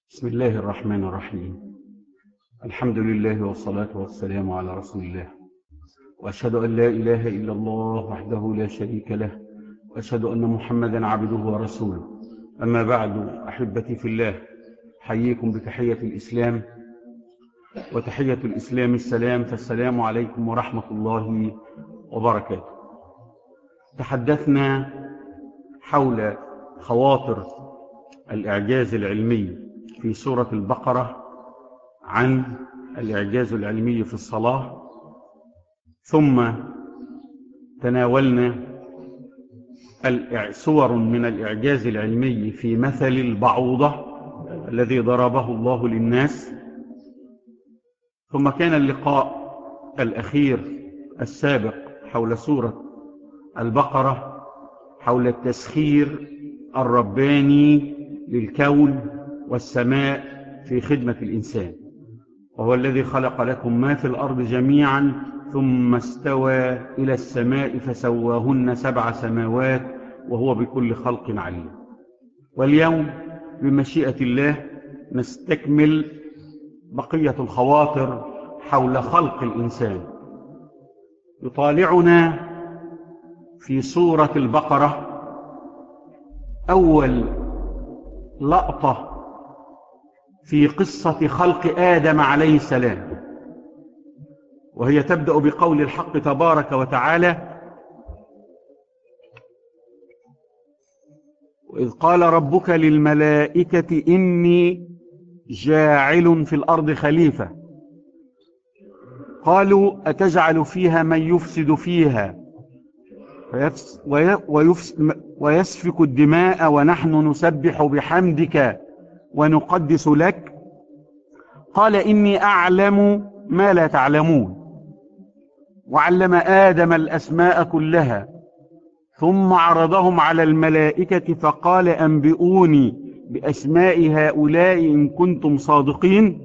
بسم الله الرحمن الرحيم الحمد لله والصلاة والسلام على رسول الله وأشهد أن لا إله إلا الله وحده لا شريك له وأشهد أن محمدا عبده ورسوله أما بعد أحبتي في الله حييكم بتحية الإسلام وتحية الإسلام السلام فالسلام عليكم ورحمة الله وبركاته تحدثنا حول خواطر الإعجاز العلمي في سورة البقرة عن الإعجاز العلمي في الصلاة ثم تناولنا صور من الإعجاز العلمي في مثل البعوضة الذي ضربه الله للناس ثم كان اللقاء الأخير السابق حول سورة البقرة حول التسخير الرباني للكون والسماء في خدمة الإنسان وهو الذي خلق لكم ما في الأرض جميعا ثم استوى إلى السماء فسواهن سبع سماوات وهو بكل خلق عليم واليوم بمشيئة الله نستكمل بقية الخواطر حول خلق الإنسان يطالعنا في سورة البقرة أول لقطة في قصة خلق آدم عليه السلام وهي تبدأ بقول الحق تبارك وتعالى وإذ قال ربك للملائكة إني جاعل في الأرض خليفة قالوا أتجعل فيها من يفسد فيها ويسفك الدماء ونحن نسبح بحمدك ونقدس لك قال إني أعلم ما لا تعلمون وعلم آدم الأسماء كلها ثم عرضهم على الملائكة فقال أنبئوني بأسماء هؤلاء إن كنتم صادقين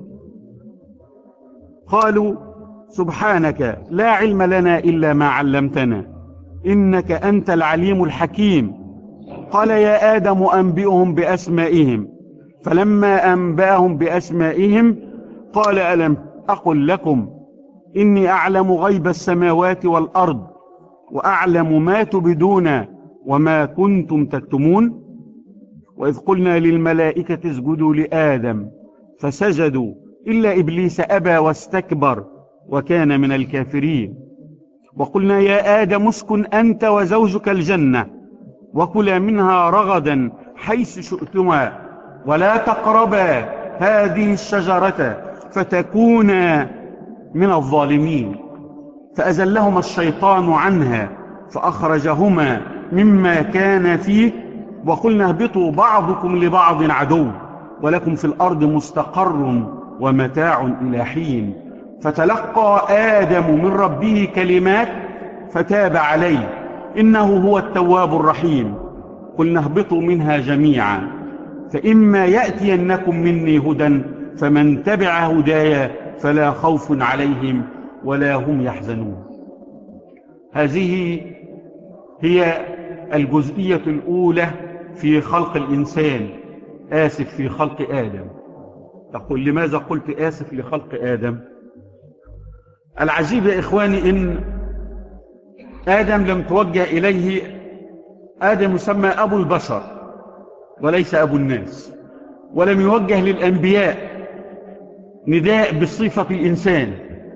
قالوا سبحانك لا علم لنا إلا ما علمتنا إنك أنت العليم الحكيم قال يا آدم أنبئهم بأسمائهم فلما أنبأهم بأسمائهم قال ألم أقل لكم إني أعلم غيب السماوات والأرض وأعلم ما تبدون وما كنتم تكتمون وإذ قلنا للملائكة اسجدوا لآدم فسجدوا إلا إبليس أبى واستكبر وكان من الكافرين وقلنا يا آدم اسكن أنت وزوجك الجنة وكلا منها رغدا حيث شئتما ولا تقربا هذه الشجرة فتكونا من الظالمين فأزلهما الشيطان عنها فأخرجهما مما كان فيه وقلنا اهبطوا بعضكم لبعض عدو ولكم في الأرض مستقر ومتاع إلى حين فتلقى آدم من ربه كلمات فتاب عليه إنه هو التواب الرحيم قلنا اهبطوا منها جميعا فإما يأتينكم مني هدى فمن تبع هدايا فلا خوف عليهم ولا هم يحزنون هذه هي الجزئية الأولى في خلق الإنسان آسف في خلق آدم تقول لماذا قلت آسف لخلق آدم العجيب يا إخواني إن آدم لم توجه إليه آدم يسمى أبو البشر وليس أبو الناس ولم يوجه للأنبياء نداء بصفة الإنسان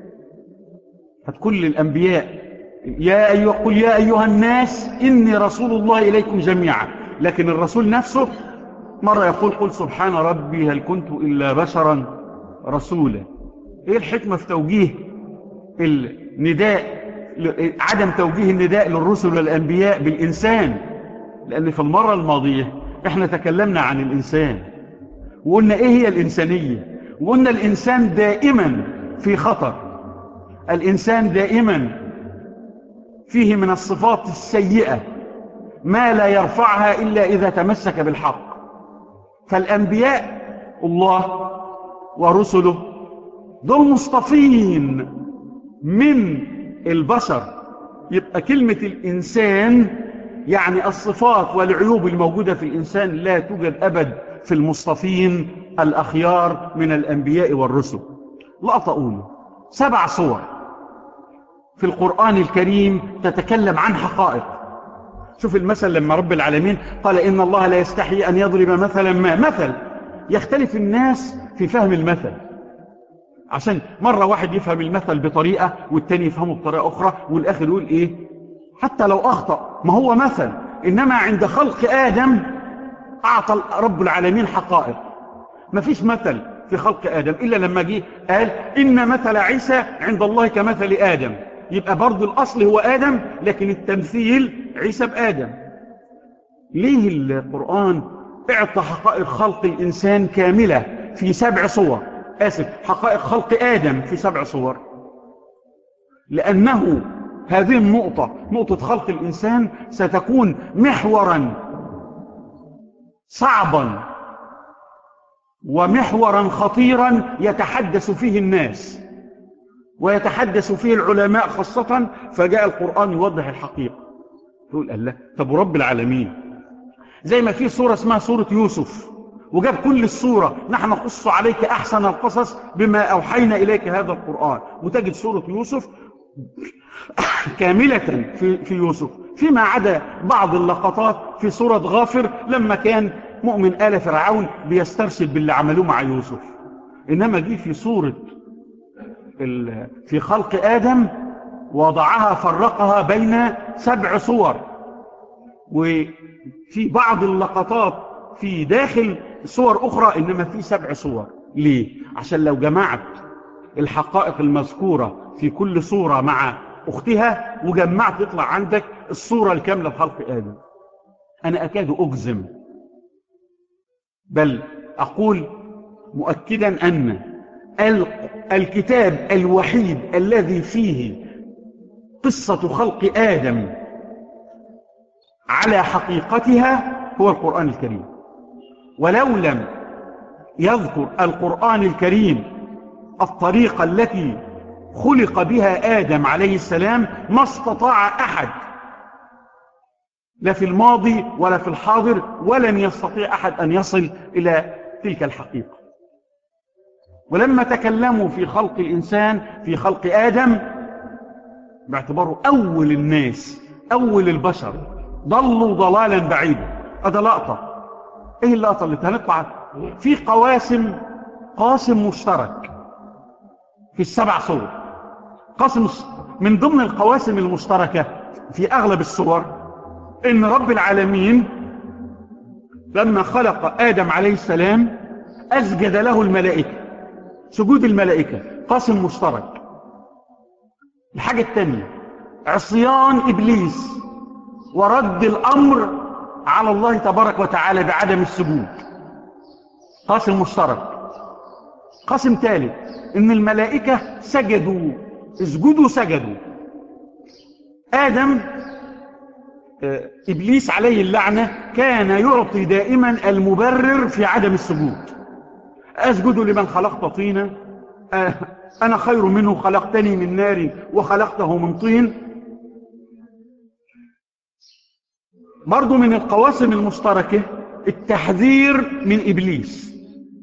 فكل الأنبياء يا أيها قل يا أيها الناس إني رسول الله إليكم جميعا لكن الرسول نفسه مرة يقول قل سبحان ربي هل كنت إلا بشرا رسولا إيه الحكمة في توجيه النداء عدم توجيه النداء للرسل والأنبياء بالإنسان لأن في المرة الماضية احنا تكلمنا عن الإنسان وقلنا إيه هي الإنسانية وقلنا الإنسان دائما في خطر الإنسان دائما فيه من الصفات السيئة ما لا يرفعها إلا إذا تمسك بالحق فالأنبياء الله ورسله دول مصطفين من البشر يبقى كلمة الإنسان يعني الصفات والعيوب الموجودة في الإنسان لا توجد أبد في المصطفين الأخيار من الأنبياء والرسل لقطة أولى سبع صور في القرآن الكريم تتكلم عن حقائق شوف المثل لما رب العالمين قال إن الله لا يستحي أن يضرب مثلا ما مثل يختلف الناس في فهم المثل عشان مرة واحد يفهم المثل بطريقة والتاني يفهمه بطريقة أخرى والآخر يقول إيه حتى لو أخطأ ما هو مثل إنما عند خلق آدم أعطى رب العالمين حقائق ما فيش مثل في خلق آدم إلا لما جه قال إن مثل عيسى عند الله كمثل آدم يبقى برضو الأصل هو آدم لكن التمثيل عيسى بآدم ليه القرآن اعطى حقائق خلق الإنسان كاملة في سبع صور آسف حقائق خلق آدم في سبع صور لأنه هذه النقطة نقطة خلق الإنسان ستكون محورا صعبا ومحورا خطيرا يتحدث فيه الناس ويتحدث فيه العلماء خاصة فجاء القرآن يوضح الحقيقة تقول الله طب رب العالمين زي ما في صورة اسمها صورة يوسف وجاب كل الصورة نحن نقص عليك أحسن القصص بما أوحينا إليك هذا القرآن وتجد صورة يوسف كاملة في, في يوسف فيما عدا بعض اللقطات في صورة غافر لما كان مؤمن آل فرعون بيسترشد باللي عملوه مع يوسف إنما جه في صورة في خلق آدم وضعها فرقها بين سبع صور وفي بعض اللقطات في داخل صور أخرى إنما في سبع صور ليه؟ عشان لو جمعت الحقائق المذكورة في كل صورة مع أختها وجمعت يطلع عندك الصورة الكاملة في خلق آدم أنا أكاد أجزم بل أقول مؤكدا أن الكتاب الوحيد الذي فيه قصة خلق آدم على حقيقتها هو القرآن الكريم ولو لم يذكر القرآن الكريم الطريقة التي خلق بها آدم عليه السلام ما استطاع أحد لا في الماضي ولا في الحاضر ولن يستطيع أحد أن يصل إلى تلك الحقيقة ولما تكلموا في خلق الإنسان في خلق آدم باعتباره أول الناس أول البشر ضلوا ضلالا بعيدا هذا لقطة ايه اللقطة اللي هنطلع في قواسم قاسم مشترك في السبع صور قاسم من ضمن القواسم المشتركة في أغلب الصور إن رب العالمين لما خلق آدم عليه السلام أسجد له الملائكة سجود الملائكة قاسم مشترك الحاجة الثانية عصيان إبليس ورد الأمر على الله تبارك وتعالى بعدم السجود قاسم مشترك قاسم ثالث إن الملائكة سجدوا اسجدوا سجدوا آدم إبليس عليه اللعنة كان يعطي دائما المبرر في عدم السجود أسجد لمن خلقت طينا أنا خير منه خلقتني من نار وخلقته من طين برضو من القواسم المشتركة التحذير من إبليس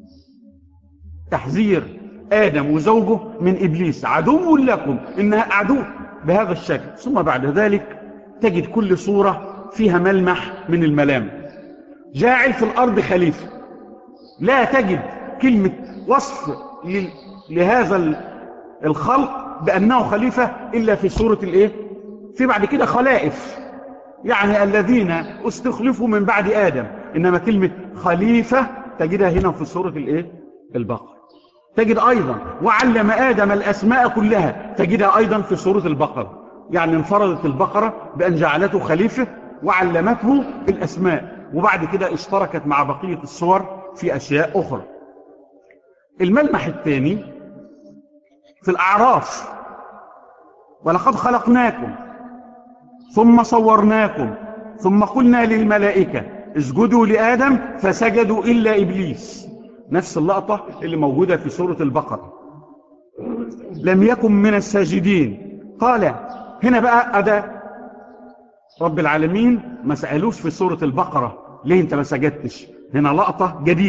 تحذير آدم وزوجه من إبليس عدو لكم إنها عدو بهذا الشكل ثم بعد ذلك تجد كل صورة فيها ملمح من الملام جاعل في الأرض خليفة لا تجد كلمة وصف لهذا الخلق بأنه خليفة إلا في سورة الإيه؟ في بعد كده خلائف يعني الذين استخلفوا من بعد آدم إنما كلمة خليفة تجدها هنا في سورة الإيه؟ البقرة تجد أيضا وعلم آدم الأسماء كلها تجدها أيضا في سورة البقرة يعني انفردت البقرة بأن جعلته خليفة وعلمته الأسماء وبعد كده اشتركت مع بقية الصور في أشياء أخرى الملمح الثاني في الأعراف ولقد خلقناكم ثم صورناكم ثم قلنا للملائكة اسجدوا لآدم فسجدوا إلا إبليس نفس اللقطة اللي موجودة في سورة البقرة لم يكن من الساجدين قال هنا بقى أدى رب العالمين ما سألوش في سورة البقرة ليه انت ما سجدتش هنا لقطة جديدة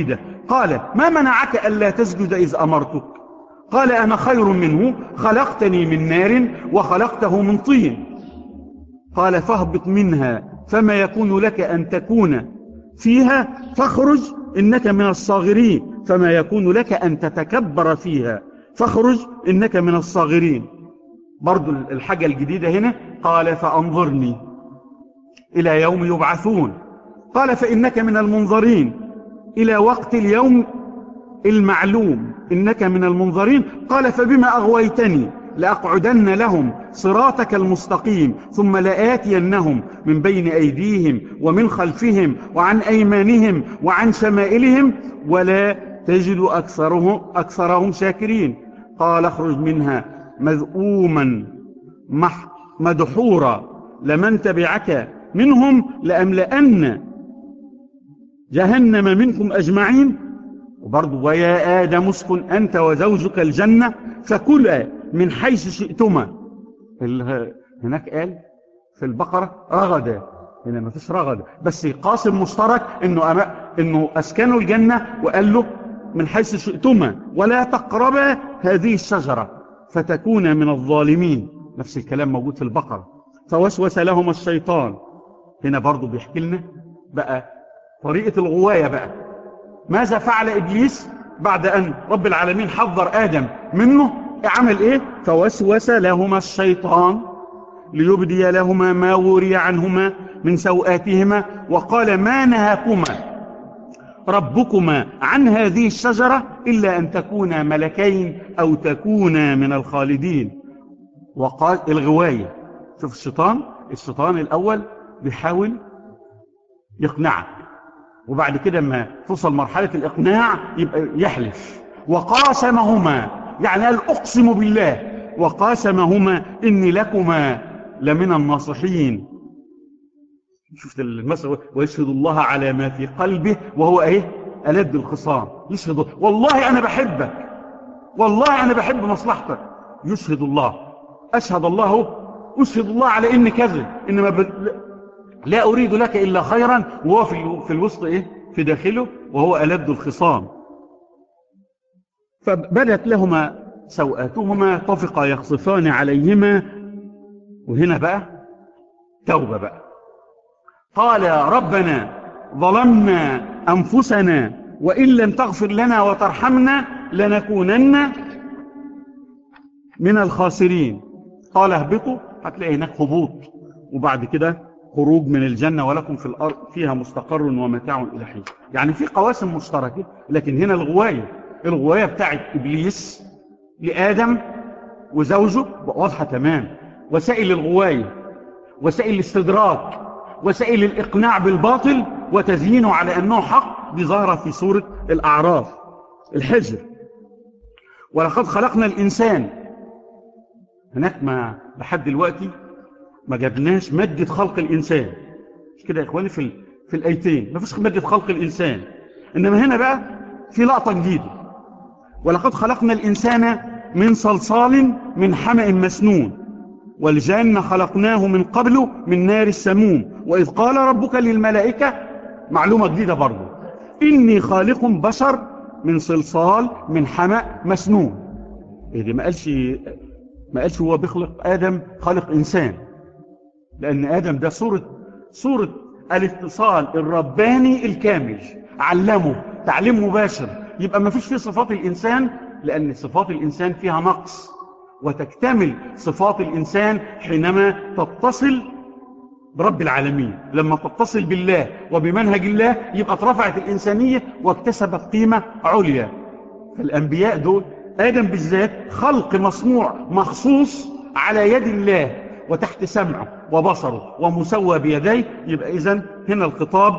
قال ما منعك ألا تسجد إذ أمرتك قال أنا خير منه خلقتني من نار وخلقته من طين قال فاهبط منها فما يكون لك أن تكون فيها فاخرج إنك من الصاغرين فما يكون لك أن تتكبر فيها فاخرج إنك من الصاغرين برضو الحاجة الجديدة هنا قال فأنظرني إلى يوم يبعثون قال فإنك من المنظرين إلى وقت اليوم المعلوم إنك من المنظرين قال فبما أغويتني لأقعدن لهم صراطك المستقيم ثم لآتينهم من بين أيديهم ومن خلفهم وعن أيمانهم وعن شمائلهم ولا تجد أكثرهم, أكثرهم شاكرين قال اخرج منها مذؤوما مدحورا لمن تبعك منهم لأملأن جهنم منكم أجمعين وبرضو ويا آدم اسكن أنت وزوجك الجنة فكلا من حيث شئتما هناك قال في البقرة رغدا هنا ما فيش رغدا بس قاسم مشترك انه, أما إنه أسكنوا الجنة وقال له من حيث شئتما ولا تقربا هذه الشجرة فتكون من الظالمين نفس الكلام موجود في البقرة فوسوس لهم الشيطان هنا برضو بيحكي لنا بقى طريقة الغواية بقى ماذا فعل إبليس بعد أن رب العالمين حذر آدم منه عمل إيه فوسوس لهما الشيطان ليبدي لهما ما وري عنهما من سوآتهما وقال ما نهاكما ربكما عن هذه الشجرة إلا أن تكونا ملكين أو تكونا من الخالدين وقال الغواية شوف الشيطان الشيطان الأول بيحاول يقنعك وبعد كده ما توصل مرحلة الإقناع يبقى يحلف وقاسمهما يعني قال أقسم بالله وقاسمهما إني لكما لمن الناصحين شفت المثل ويشهد الله على ما في قلبه وهو ايه ألد الخصام يشهد والله أنا بحبك والله أنا بحب مصلحتك يشهد الله أشهد الله أشهد الله على إن كذب إنما ب... لا أريد لك إلا خيرا وهو في, في الوسط إيه في داخله وهو ألد الخصام فبدت لهما سوءاتهما طفقا يخصفان عليهما وهنا بقى توبة بقى قال ربنا ظلمنا أنفسنا وإن لم تغفر لنا وترحمنا لنكونن من الخاسرين قال اهبطوا هتلاقي هناك هبوط وبعد كده خروج من الجنة ولكم في الأرض فيها مستقر ومتاع إلى حين يعني في قواسم مشتركة لكن هنا الغواية الغواية بتاعت إبليس لآدم وزوجه واضحة تمام وسائل الغواية وسائل الاستدراك وسائل الإقناع بالباطل وتزيينه على أنه حق دي ظاهرة في سورة الأعراف الحجر ولقد خلقنا الإنسان هناك ما لحد دلوقتي ما جبناش مادة خلق الإنسان مش كده يا إخواني في, في الأيتين ما فيش مادة خلق الإنسان إنما هنا بقى في لقطة جديدة ولقد خلقنا الإنسان من صلصال من حمأ مسنون والجن خلقناه من قبل من نار السموم وإذ قال ربك للملائكة معلومة جديدة برضو إني خالق بشر من صلصال من حمأ مسنون إيه دي ما قالش ما قالش هو بيخلق آدم خالق إنسان لأن آدم ده صورة صورة الاتصال الرباني الكامل علمه تعليم مباشر يبقى ما فيش فيه صفات الإنسان لأن صفات الإنسان فيها نقص وتكتمل صفات الإنسان حينما تتصل برب العالمين لما تتصل بالله وبمنهج الله يبقى اترفعت الإنسانية واكتسبت قيمة عليا فالأنبياء دول آدم بالذات خلق مصنوع مخصوص على يد الله وتحت سمعه وبصره ومسوى بيديه يبقى إذن هنا الخطاب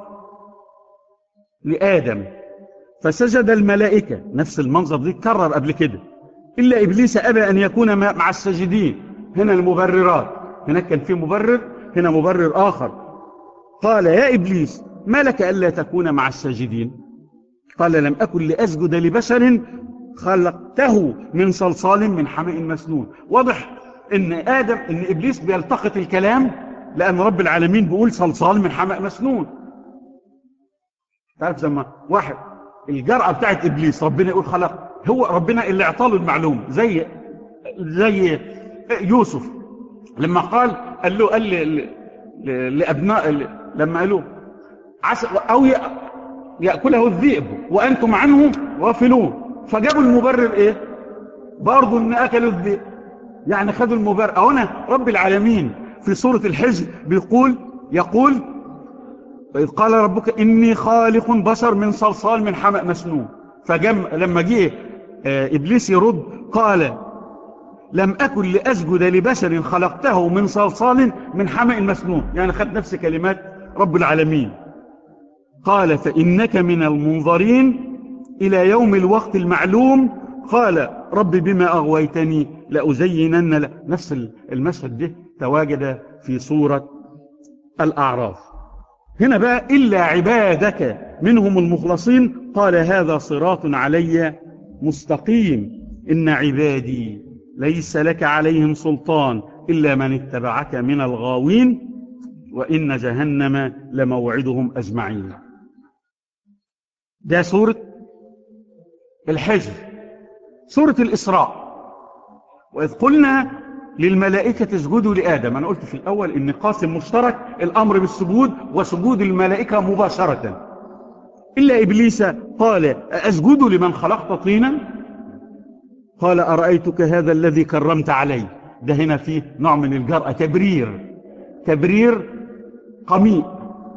لآدم فسجد الملائكة نفس المنظر دي كرر قبل كده إلا إبليس أبى أن يكون مع الساجدين هنا المبررات هناك كان في مبرر هنا مبرر آخر قال يا إبليس ما لك ألا تكون مع الساجدين قال لم أكن لأسجد لبشر خلقته من صلصال من حماء مسنون واضح ان آدم ان إبليس بيلتقط الكلام لأن رب العالمين بيقول صلصال من حماء مسنون تعرف زي ما واحد الجرأة بتاعت إبليس ربنا يقول خلق هو ربنا اللي اعطاله المعلوم زي زي يوسف لما قال قال له قال ل- ل- لأبناء لما قالوا عسى أو ي- يأكله الذئب وأنتم عنه غافلون فجابوا المبرر إيه برضه إن أكلوا الذئب يعني خدوا المبرر أو أنا رب العالمين في سورة الحجر بيقول يقول وإذ قال ربك إني خالق بشر من صلصال من حمأ مسنون فجم لما جه آه، إبليس يرد قال لم أكن لأسجد لبشر خلقته من صلصال من حمأ مسنون يعني خد نفس كلمات رب العالمين قال فإنك من المنظرين إلى يوم الوقت المعلوم قال رب بما أغويتني لأزينن ل- نفس المشهد ده تواجد في سورة الأعراف هنا بقى إلا عبادك منهم المخلصين قال هذا صراط علي مستقيم إن عبادي ليس لك عليهم سلطان إلا من اتبعك من الغاوين وإن جهنم لموعدهم أجمعين ده سورة الحجر سورة الإسراء وإذ قلنا للملائكة اسجدوا لآدم أنا قلت في الأول إن قاسم مشترك الأمر بالسجود وسجود الملائكة مباشرة إلا إبليس قال أسجد لمن خلقت طينا قال أرأيتك هذا الذي كرمت علي ده هنا فيه نوع من الجرأة تبرير تبرير قميء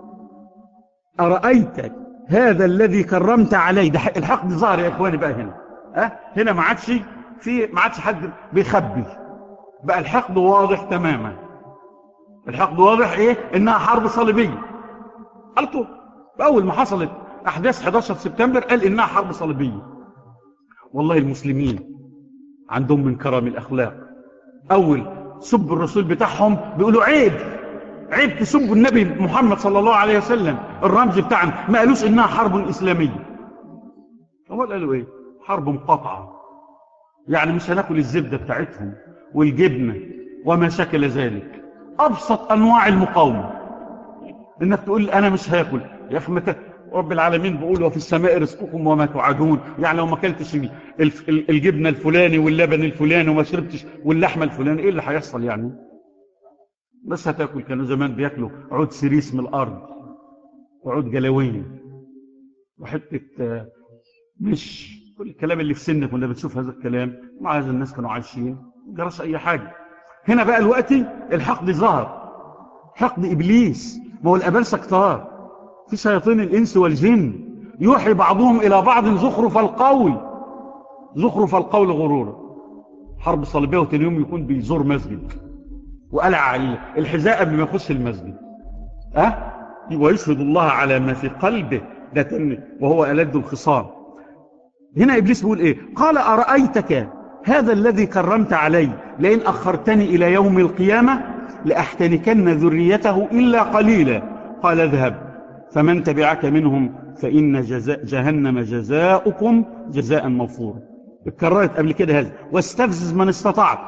أرأيتك هذا الذي كرمت علي ده الحق ظاهر يا إخواني بقى هنا أه؟ هنا ما عادش في ما عادش حد بيخبي بقى الحقد واضح تماما الحقد واضح ايه انها حرب صليبيه على طول اول ما حصلت احداث 11 سبتمبر قال انها حرب صليبيه والله المسلمين عندهم من كرم الاخلاق اول سب الرسول بتاعهم بيقولوا عيب عيب تسبوا النبي محمد صلى الله عليه وسلم الرمز بتاعنا ما قالوش انها حرب اسلاميه امال قالوا ايه حرب مقاطعه يعني مش هناكل الزبده بتاعتهم والجبنه وما شكل ذلك ابسط انواع المقاومه انك تقول انا مش هاكل يا اخي متى رب العالمين بيقول وفي السماء رزقكم وما توعدون يعني لو ما اكلتش ال- ال- الجبنه الفلاني واللبن الفلاني وما شربتش واللحمه الفلاني ايه اللي هيحصل يعني بس هتاكل كانوا زمان بياكلوا عود سريس من الارض وعود جلوين وحته آه، مش كل الكلام اللي في سنك ولا بتشوف هذا الكلام مع هذا الناس كانوا عايشين ما جراش اي حاجه هنا بقى الوقت الحقد ظهر حقد ابليس ما هو الابلسه كتار في شياطين الانس والجن يوحي بعضهم الى بعض زخرف القول زخرف القول غرورا حرب صليبيه وتاني يوم يكون بيزور مسجد وقلع على الحذاء قبل ما يخش المسجد أه؟ ويشهد الله على ما في قلبه ده تاني وهو ألد الخصام هنا إبليس بيقول إيه قال أرأيتك هذا الذي كرمت علي لئن أخرتني إلى يوم القيامة لأحتنكن ذريته إلا قليلا قال اذهب فمن تبعك منهم فإن جزاء جهنم جزاؤكم جزاء موفورا اتكررت قبل كده هذا واستفزز من استطعت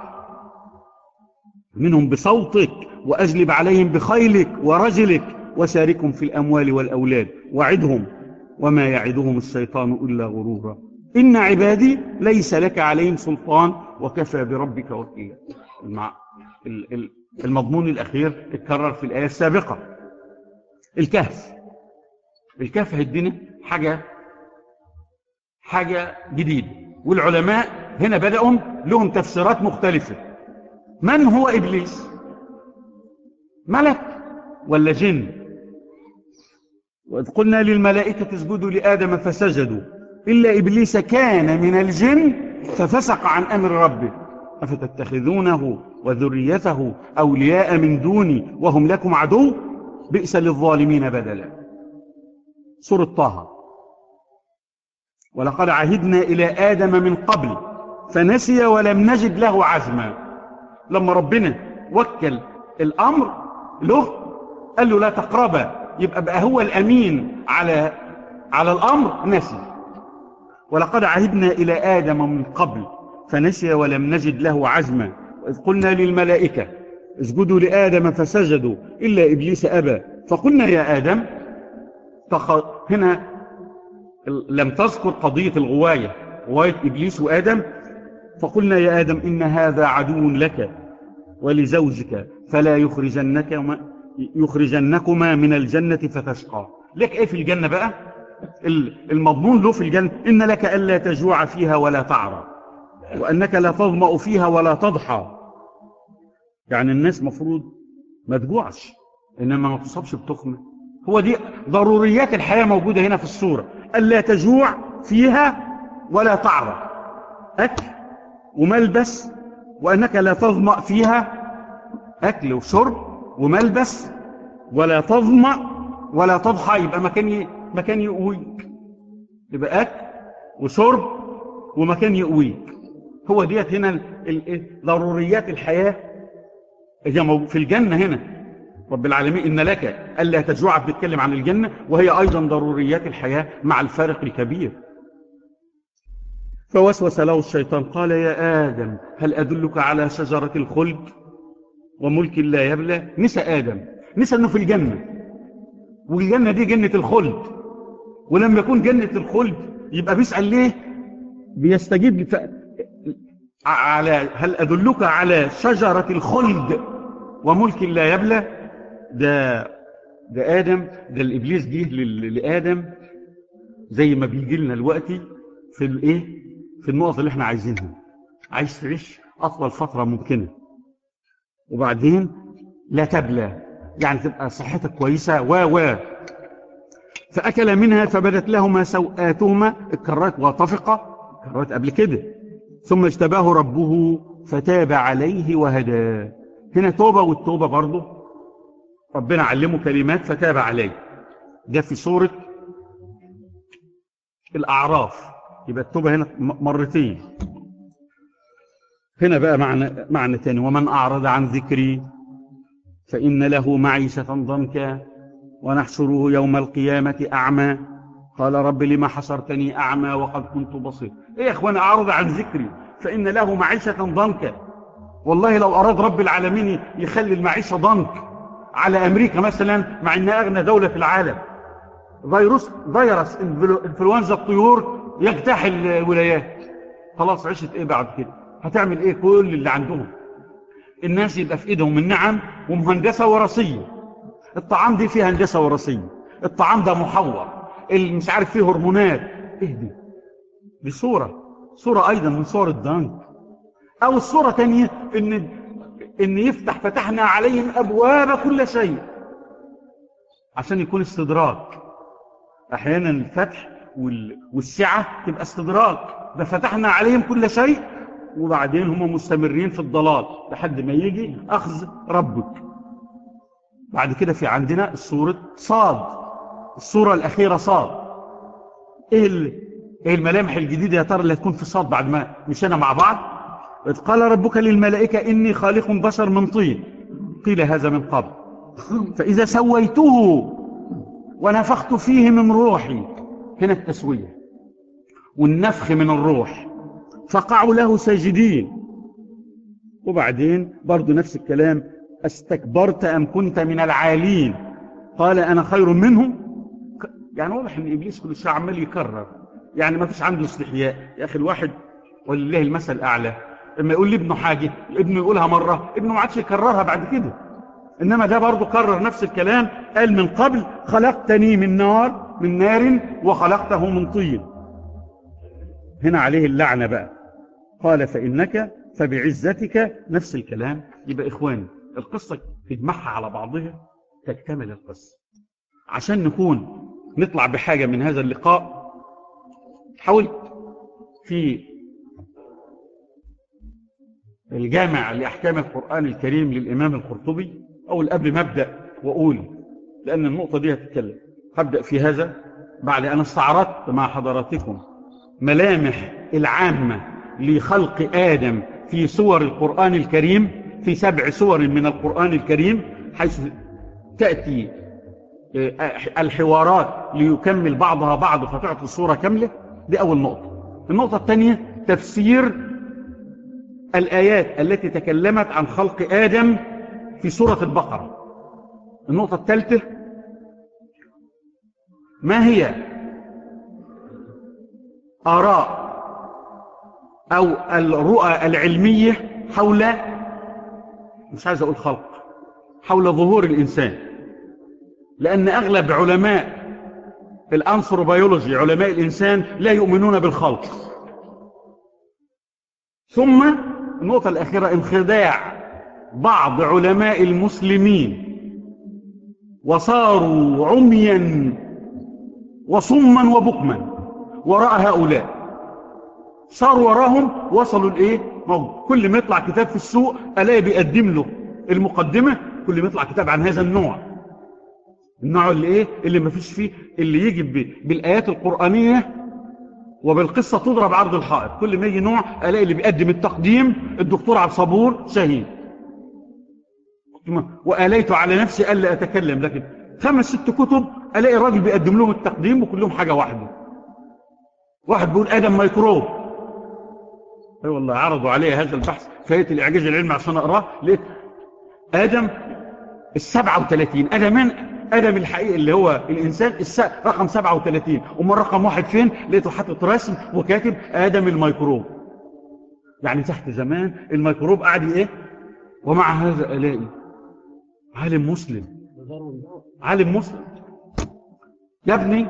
منهم بصوتك وأجلب عليهم بخيلك ورجلك وشاركهم في الأموال والأولاد وعدهم وما يعدهم الشيطان إلا غرورا إن عبادي ليس لك عليهم سلطان وكفى بربك وكيلا المع... ال- ال- المضمون الأخير اتكرر في الآية السابقة الكهف الكهف هيدينا حاجة حاجة جديدة والعلماء هنا بدأوا لهم تفسيرات مختلفة من هو إبليس ملك ولا جن وإذ قلنا للملائكة اسجدوا لآدم فسجدوا إلا إبليس كان من الجن ففسق عن أمر ربه أفتتخذونه وذريته أولياء من دوني وهم لكم عدو بئس للظالمين بدلا سورة طه ولقد عهدنا إلى آدم من قبل فنسي ولم نجد له عزما لما ربنا وكل الأمر له قال له لا تقربا يبقى بقى هو الأمين على على الأمر نسي ولقد عهدنا إلى آدم من قبل فنسي ولم نجد له عزما وإذ قلنا للملائكة اسجدوا لآدم فسجدوا إلا إبليس أبى فقلنا يا آدم تخ... هنا لم تذكر قضية الغواية غواية إبليس وآدم فقلنا يا آدم إن هذا عدو لك ولزوجك فلا يخرجنك يخرجنكما من الجنة فتشقى لك ايه في الجنة بقى المضمون له في الجنة إن لك ألا تجوع فيها ولا تعرى وأنك لا تظمأ فيها ولا تضحى يعني الناس مفروض ما تجوعش إنما ما تصابش بتخمة هو دي ضروريات الحياة موجودة هنا في الصورة ألا تجوع فيها ولا تعرى أكل وملبس وأنك لا تظمأ فيها أكل وشرب وملبس ولا تظمأ ولا تضحى يبقى مكان مكان يقويك يبقى أكل وشرب ومكان يقويك هو ديت هنا ضروريات الحياة في الجنة هنا رب العالمين إن لك ألا تجوع بتتكلم عن الجنة وهي أيضا ضروريات الحياة مع الفارق الكبير فوسوس له الشيطان قال يا آدم هل أدلك على شجرة الخلد وملك لا يبلى نسى آدم نسى أنه في الجنة والجنة دي جنة الخلد ولما يكون جنة الخلد يبقى بيسأل ليه بيستجيب ف... على هل أدلك على شجرة الخلد وملك لا يبلى ده ده آدم ده الإبليس جه لآدم زي ما بيجي لنا دلوقتي في الايه في النقط اللي احنا عايزينها عايز تعيش أطول فترة ممكنة وبعدين لا تبلى يعني تبقى صحتك كويسة و و فأكل منها فبدت لهما سوآتهما اتكررت وطفقة اتكررت قبل كده ثم اجتباه ربه فتاب عليه وهداه هنا توبة والتوبة برضه ربنا علمه كلمات فتاب عليه ده في سورة الأعراف يبقى التوبة هنا مرتين هنا بقى معنى, معنى تاني ومن أعرض عن ذكري فإن له معيشة ضنكا ونحشره يوم القيامة أعمى قال رب لما حصرتني أعمى وقد كنت بصير إيه يا أخوان أعرض عن ذكري فإن له معيشة ضنكا والله لو أراد رب العالمين يخلي المعيشة ضنك على أمريكا مثلا مع أنها أغنى دولة في العالم فيروس فيروس انفلونزا الطيور يجتاح الولايات خلاص عشت ايه بعد كده هتعمل ايه كل اللي عندهم الناس يبقى في ايدهم النعم ومهندسة وراثية الطعام دي فيه هندسة وراثية الطعام ده محور اللي مش عارف فيه هرمونات ايه دي دي صورة صورة ايضا من صور الدنك او الصورة تانية ان ان يفتح فتحنا عليهم ابواب كل شيء عشان يكون استدراك احيانا الفتح والسعة تبقى استدراك ده فتحنا عليهم كل شيء وبعدين هم مستمرين في الضلال لحد ما يجي أخذ ربك بعد كده في عندنا الصورة صاد الصورة الأخيرة صاد إيه, إيه الملامح الجديدة يا ترى اللي هتكون في صاد بعد ما مشينا مع بعض إذ قال ربك للملائكة إني خالق بشر من طين قيل هذا من قبل فإذا سويته ونفخت فيه من روحي هنا التسوية والنفخ من الروح فقعوا له ساجدين وبعدين برضو نفس الكلام استكبرت أم كنت من العالين قال أنا خير منهم يعني واضح أن إبليس كل شيء عمال يكرر يعني ما فيش عنده استحياء يا أخي الواحد ولله المثل الأعلى لما يقول لابنه حاجة ابنه يقولها مرة ابنه ما عادش يكررها بعد كده إنما ده برضو كرر نفس الكلام قال من قبل خلقتني من نار من نار وخلقته من طين هنا عليه اللعنة بقى قال فإنك فبعزتك نفس الكلام يبقى إخواني القصة تجمعها على بعضها تكتمل القصة عشان نكون نطلع بحاجة من هذا اللقاء حاولت في الجامع لأحكام القرآن الكريم للإمام القرطبي أول قبل ما أبدأ وأقول لأن النقطة دي هتتكلم هبدأ في هذا بعد أن استعرضت مع حضراتكم ملامح العامة لخلق آدم في صور القرآن الكريم في سبع صور من القرآن الكريم حيث تأتي الحوارات ليكمل بعضها بعض فتعطي صورة كاملة دي أول نقطة النقطة الثانية تفسير الآيات التي تكلمت عن خلق آدم في سورة البقرة النقطة الثالثة ما هي آراء أو الرؤى العلمية حول مش عايز أقول خلق حول ظهور الإنسان لأن أغلب علماء الأنثروبيولوجي علماء الإنسان لا يؤمنون بالخلق ثم النقطة الأخيرة انخداع بعض علماء المسلمين وصاروا عميا وصما وبكما وراء هؤلاء صاروا وراهم وصلوا لايه كل ما يطلع كتاب في السوق الاقي بيقدم له المقدمه كل ما يطلع كتاب عن هذا النوع النوع اللي ايه اللي ما فيش فيه اللي يجي بالايات القرانيه وبالقصه تضرب عرض الحائط كل ما يجي نوع الاقي اللي بيقدم التقديم الدكتور عبد صبور شهيد واليت على نفسي الا اتكلم لكن خمس ست كتب الاقي راجل بيقدم لهم التقديم وكلهم حاجه واحده واحد بيقول ادم ميكروب اي والله عرضوا عليه هذا البحث في هيئه الاعجاز العلمي عشان اقراه لقيت ادم السبعة وثلاثين ادم من ادم الحقيقي اللي هو الانسان الس... رقم سبعة وثلاثين امال رقم واحد فين لقيته حاطط رسم وكاتب ادم الميكروب يعني تحت زمان الميكروب قاعد ايه ومع هذا الاقي عالم مسلم عالم مسلم يا ابني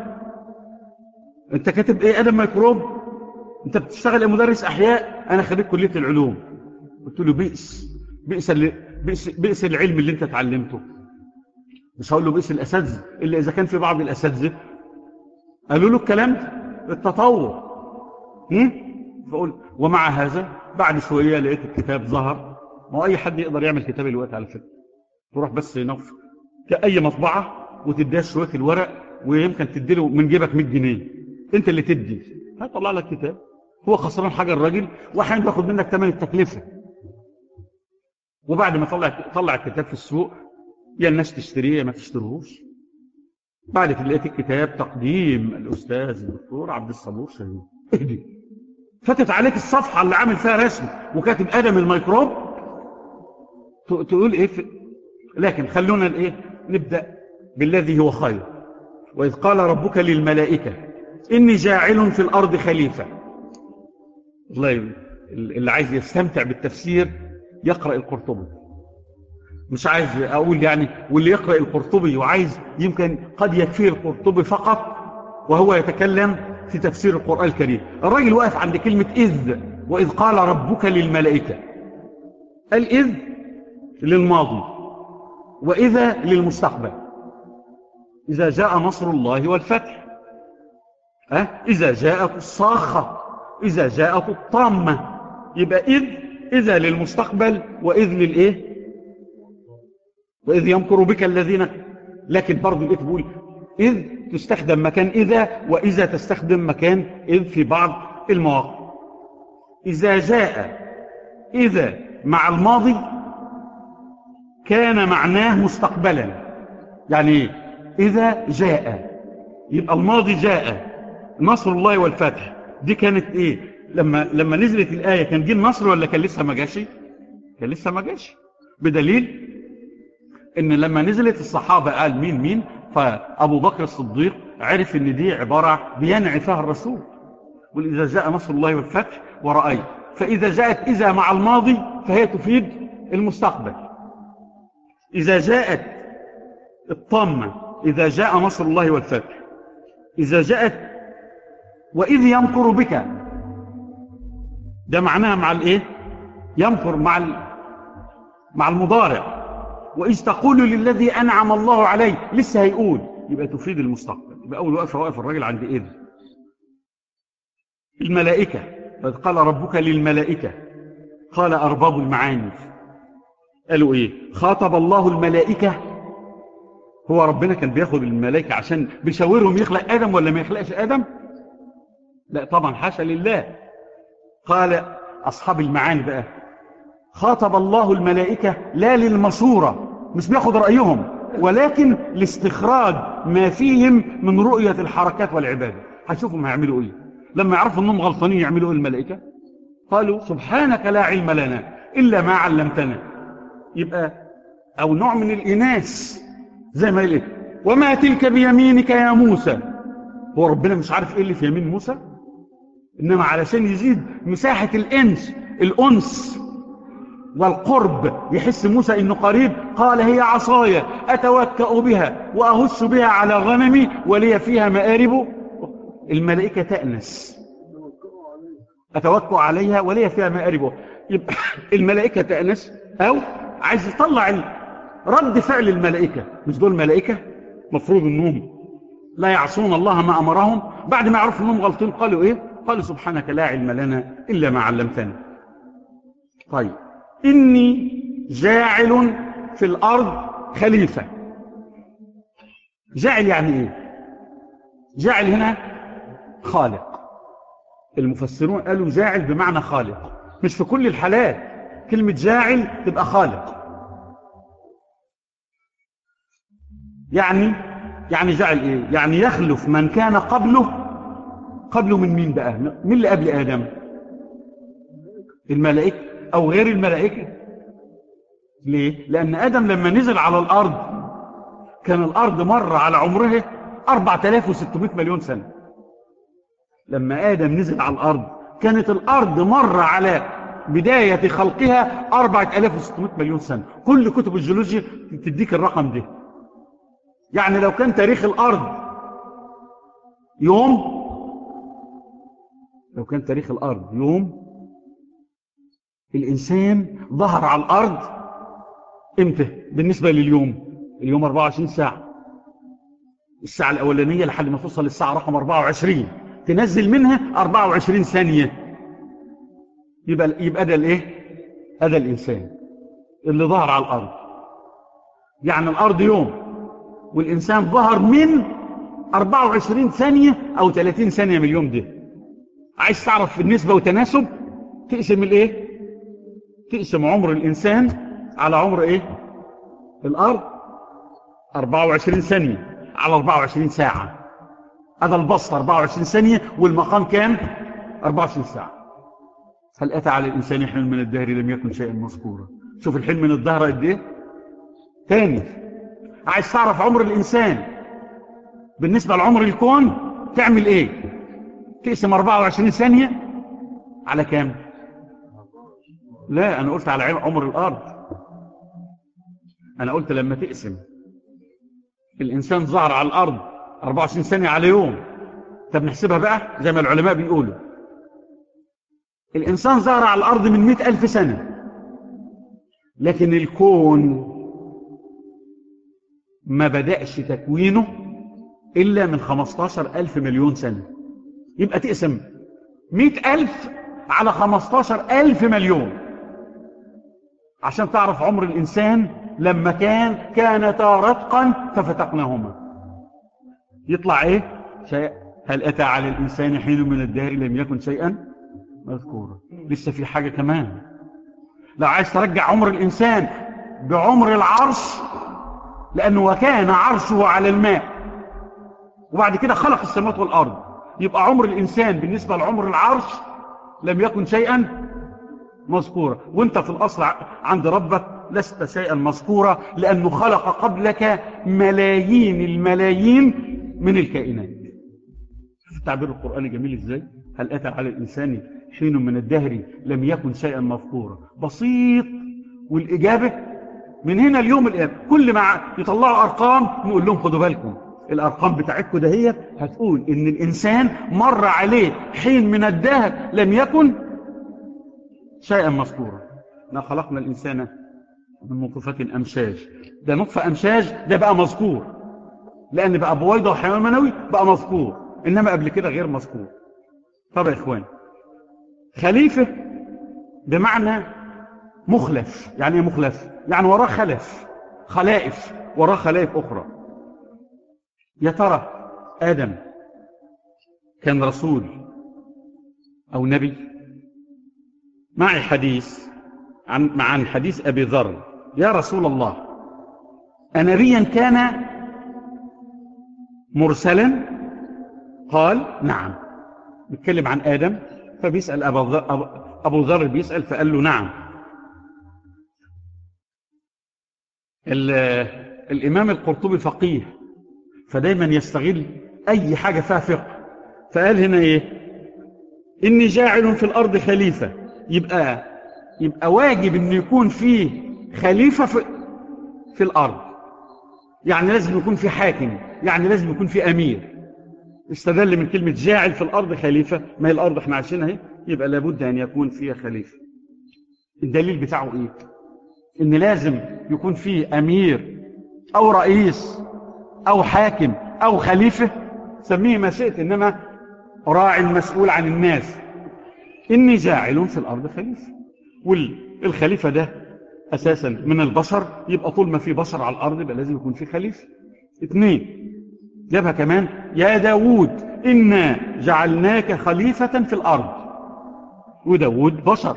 انت كاتب ايه ادم ميكروب انت بتشتغل يا مدرس احياء انا خريج كليه العلوم قلت له بئس بئس بئس, بئس العلم اللي انت اتعلمته مش هقول له بئس الاساتذه الا اذا كان في بعض الاساتذه قالوا له الكلام ده التطور فقول ومع هذا بعد شويه لقيت الكتاب ظهر ما هو اي حد يقدر يعمل كتاب الوقت على فكره تروح بس نوف كأي مطبعة وتديها شوية الورق ويمكن تديله من جيبك 100 جنيه انت اللي تدي هيطلع لك كتاب هو خسران حاجة الراجل واحيانا بياخد منك ثمن التكلفة وبعد ما طلع طلع الكتاب في السوق يا الناس تشتريه يا ما تشتريهوش بعد كده لقيت الكتاب تقديم الاستاذ الدكتور عبد الصبور شهيد اهدي فتت عليك الصفحة اللي عامل فيها رسم وكاتب ادم الميكروب تقول ايه في لكن خلونا الايه نبدا بالذي هو خير واذ قال ربك للملائكه اني جاعل في الارض خليفه والله اللي عايز يستمتع بالتفسير يقرا القرطبي مش عايز اقول يعني واللي يقرا القرطبي وعايز يمكن قد يكفيه القرطبي فقط وهو يتكلم في تفسير القران الكريم الراجل واقف عند كلمه اذ واذ قال ربك للملائكه الاذ للماضي وإذا للمستقبل إذا جاء نصر الله والفتح أه؟ إذا جاءت الصاخة إذا جاءت الطامة يبقى إذ إذا للمستقبل وإذ للإيه وإذ يمكر بك الذين لكن برضو الإيه تقول إذ تستخدم مكان إذا وإذا تستخدم مكان إذ في بعض المواقع إذا جاء إذا مع الماضي كان معناه مستقبلا يعني ايه اذا جاء يبقى الماضي جاء نصر الله والفتح دي كانت ايه لما لما نزلت الايه كان جه النصر ولا كان لسه ما جاش كان لسه ما جاش بدليل ان لما نزلت الصحابه قال مين مين فابو بكر الصديق عرف ان دي عباره بينعي فيها الرسول واذا جاء نصر الله والفتح ورأيت فاذا جاءت اذا مع الماضي فهي تفيد المستقبل إذا جاءت الطامة إذا جاء نصر الله والفتح إذا جاءت وإذ يمكر بك ده معناها مع الإيه يمكر مع مع المضارع وإذ تقول للذي أنعم الله عليه لسه هيقول يبقى تفيد المستقبل يبقى أول وقفة واقف الراجل عند إذ الملائكة إذ قال ربك للملائكة قال أرباب المعاني قالوا ايه خاطب الله الملائكة هو ربنا كان بياخد الملائكة عشان بيشاورهم يخلق آدم ولا ما يخلقش آدم لا طبعا حاشا لله قال أصحاب المعاني بقى خاطب الله الملائكة لا للمشورة مش بياخد رأيهم ولكن لاستخراج ما فيهم من رؤية الحركات والعبادة هشوفهم هيعملوا ايه لما يعرفوا انهم غلطانين يعملوا ايه الملائكة قالوا سبحانك لا علم لنا إلا ما علمتنا يبقى او نوع من الاناث زي ما قال وما تلك بيمينك يا موسى هو ربنا مش عارف ايه اللي في يمين موسى إنما علشان يزيد مساحة الإنس الأنس والقرب يحس موسى إنه قريب قال هي عصايا أتوكأ بها وأهش بها على غنمي ولي فيها مآرب الملائكة تأنس أتوكأ عليها ولي فيها مآرب يبقى الملائكة تأنس أو عايز يطلع رد فعل الملائكة مش دول ملائكة مفروض أنهم لا يعصون الله ما أمرهم بعد ما يعرفوا أنهم غلطين قالوا إيه قالوا سبحانك لا علم لنا إلا ما علمتنا طيب إني جاعل في الأرض خليفة جاعل يعني إيه جاعل هنا خالق المفسرون قالوا جاعل بمعنى خالق مش في كل الحالات كلمة جاعل تبقى خالق يعني يعني جعل ايه يعني يخلف من كان قبله قبله من مين بقى مين اللي قبل ادم الملائكه او غير الملائكه ليه لان ادم لما نزل على الارض كان الارض مر على عمره 4600 مليون سنه لما ادم نزل على الارض كانت الارض مر على بدايه خلقها 4600 مليون سنه كل كتب الجيولوجيا تديك الرقم ده يعني لو كان تاريخ الأرض يوم لو كان تاريخ الأرض يوم الإنسان ظهر على الأرض امتى بالنسبة لليوم اليوم 24 ساعة الساعة الأولانية لحد ما توصل للساعة رقم 24 تنزل منها 24 ثانية يبقى يبقى ده الايه هذا الإنسان اللي ظهر على الأرض يعني الأرض يوم والإنسان ظهر من 24 ثانية أو 30 ثانية من اليوم ده عايز تعرف النسبة والتناسب تقسم الايه تقسم عمر الإنسان على عمر ايه الأرض 24 ثانية على 24 ساعة هذا البسط 24 ثانية والمقام كان 24 ساعة هل أتى على الإنسان حلم من الدهر لم يكن شيئا مذكورا شوف الحلم من الدهر قد ايه تاني عايز تعرف عمر الإنسان بالنسبة لعمر الكون تعمل ايه تقسم 24 ثانية على كام لا أنا قلت على عمر الأرض أنا قلت لما تقسم الإنسان ظهر على الأرض 24 ثانية على يوم طب نحسبها بقى زي ما العلماء بيقولوا الإنسان ظهر على الأرض من مئة ألف سنة لكن الكون ما بدأش تكوينه إلا من 15 ألف مليون سنة يبقى تقسم مئة ألف على 15 ألف مليون عشان تعرف عمر الإنسان لما كان كانتا رتقا ففتقناهما يطلع ايه شيء هل أتى على الإنسان حين من الدهر لم يكن شيئا مذكورا لسه في حاجة كمان لو عايز ترجع عمر الإنسان بعمر العرش لأنه وكان عرشه على الماء وبعد كده خلق السماوات والأرض يبقى عمر الإنسان بالنسبة لعمر العرش لم يكن شيئا مذكورا وانت في الأصل عند ربك لست شيئا مذكورا لأنه خلق قبلك ملايين الملايين من الكائنات التعبير القرآني جميل ازاي هل أتى على الإنسان حين من الدهر لم يكن شيئا مذكورا بسيط والإجابة من هنا اليوم الآن كل ما يطلعوا أرقام نقول لهم خدوا بالكم الأرقام بتاعتكم دهيت هتقول إن الإنسان مر عليه حين من الدهر لم يكن شيئا مذكورا ما خلقنا الإنسان من نطفة أمشاج ده نطفة أمشاج ده بقى مذكور لأن بقى بويضة وحيوان منوي بقى مذكور إنما قبل كده غير مذكور طب يا إخوان خليفة بمعنى مخلف يعني ايه مخلف يعني وراه خلف خلائف وراه خلائف أخرى يا ترى آدم كان رسول أو نبي معي حديث عن عن حديث أبي ذر يا رسول الله أنبيا كان مرسلا قال نعم بيتكلم عن آدم فبيسأل أبو ذر بيسأل فقال له نعم الإمام القرطبي فقيه فدايما يستغل أي حاجة فيها فقه فقال هنا إيه إني جاعل في الأرض خليفة يبقى يبقى واجب إن يكون فيه خليفة في, في الأرض يعني لازم يكون في حاكم يعني لازم يكون في أمير استدل من كلمة جاعل في الأرض خليفة ما هي الأرض احنا عايشينها اهي يبقى لابد أن يكون فيها خليفة الدليل بتاعه إيه إن لازم يكون فيه أمير أو رئيس أو حاكم أو خليفة سميه ما شئت إنما راعي مسؤول عن الناس إني جاعل في الأرض خليفة والخليفة ده أساسا من البشر يبقى طول ما في بشر على الأرض يبقى لازم يكون في خليفة اثنين جابها كمان يا داود إنا جعلناك خليفة في الأرض وداود بشر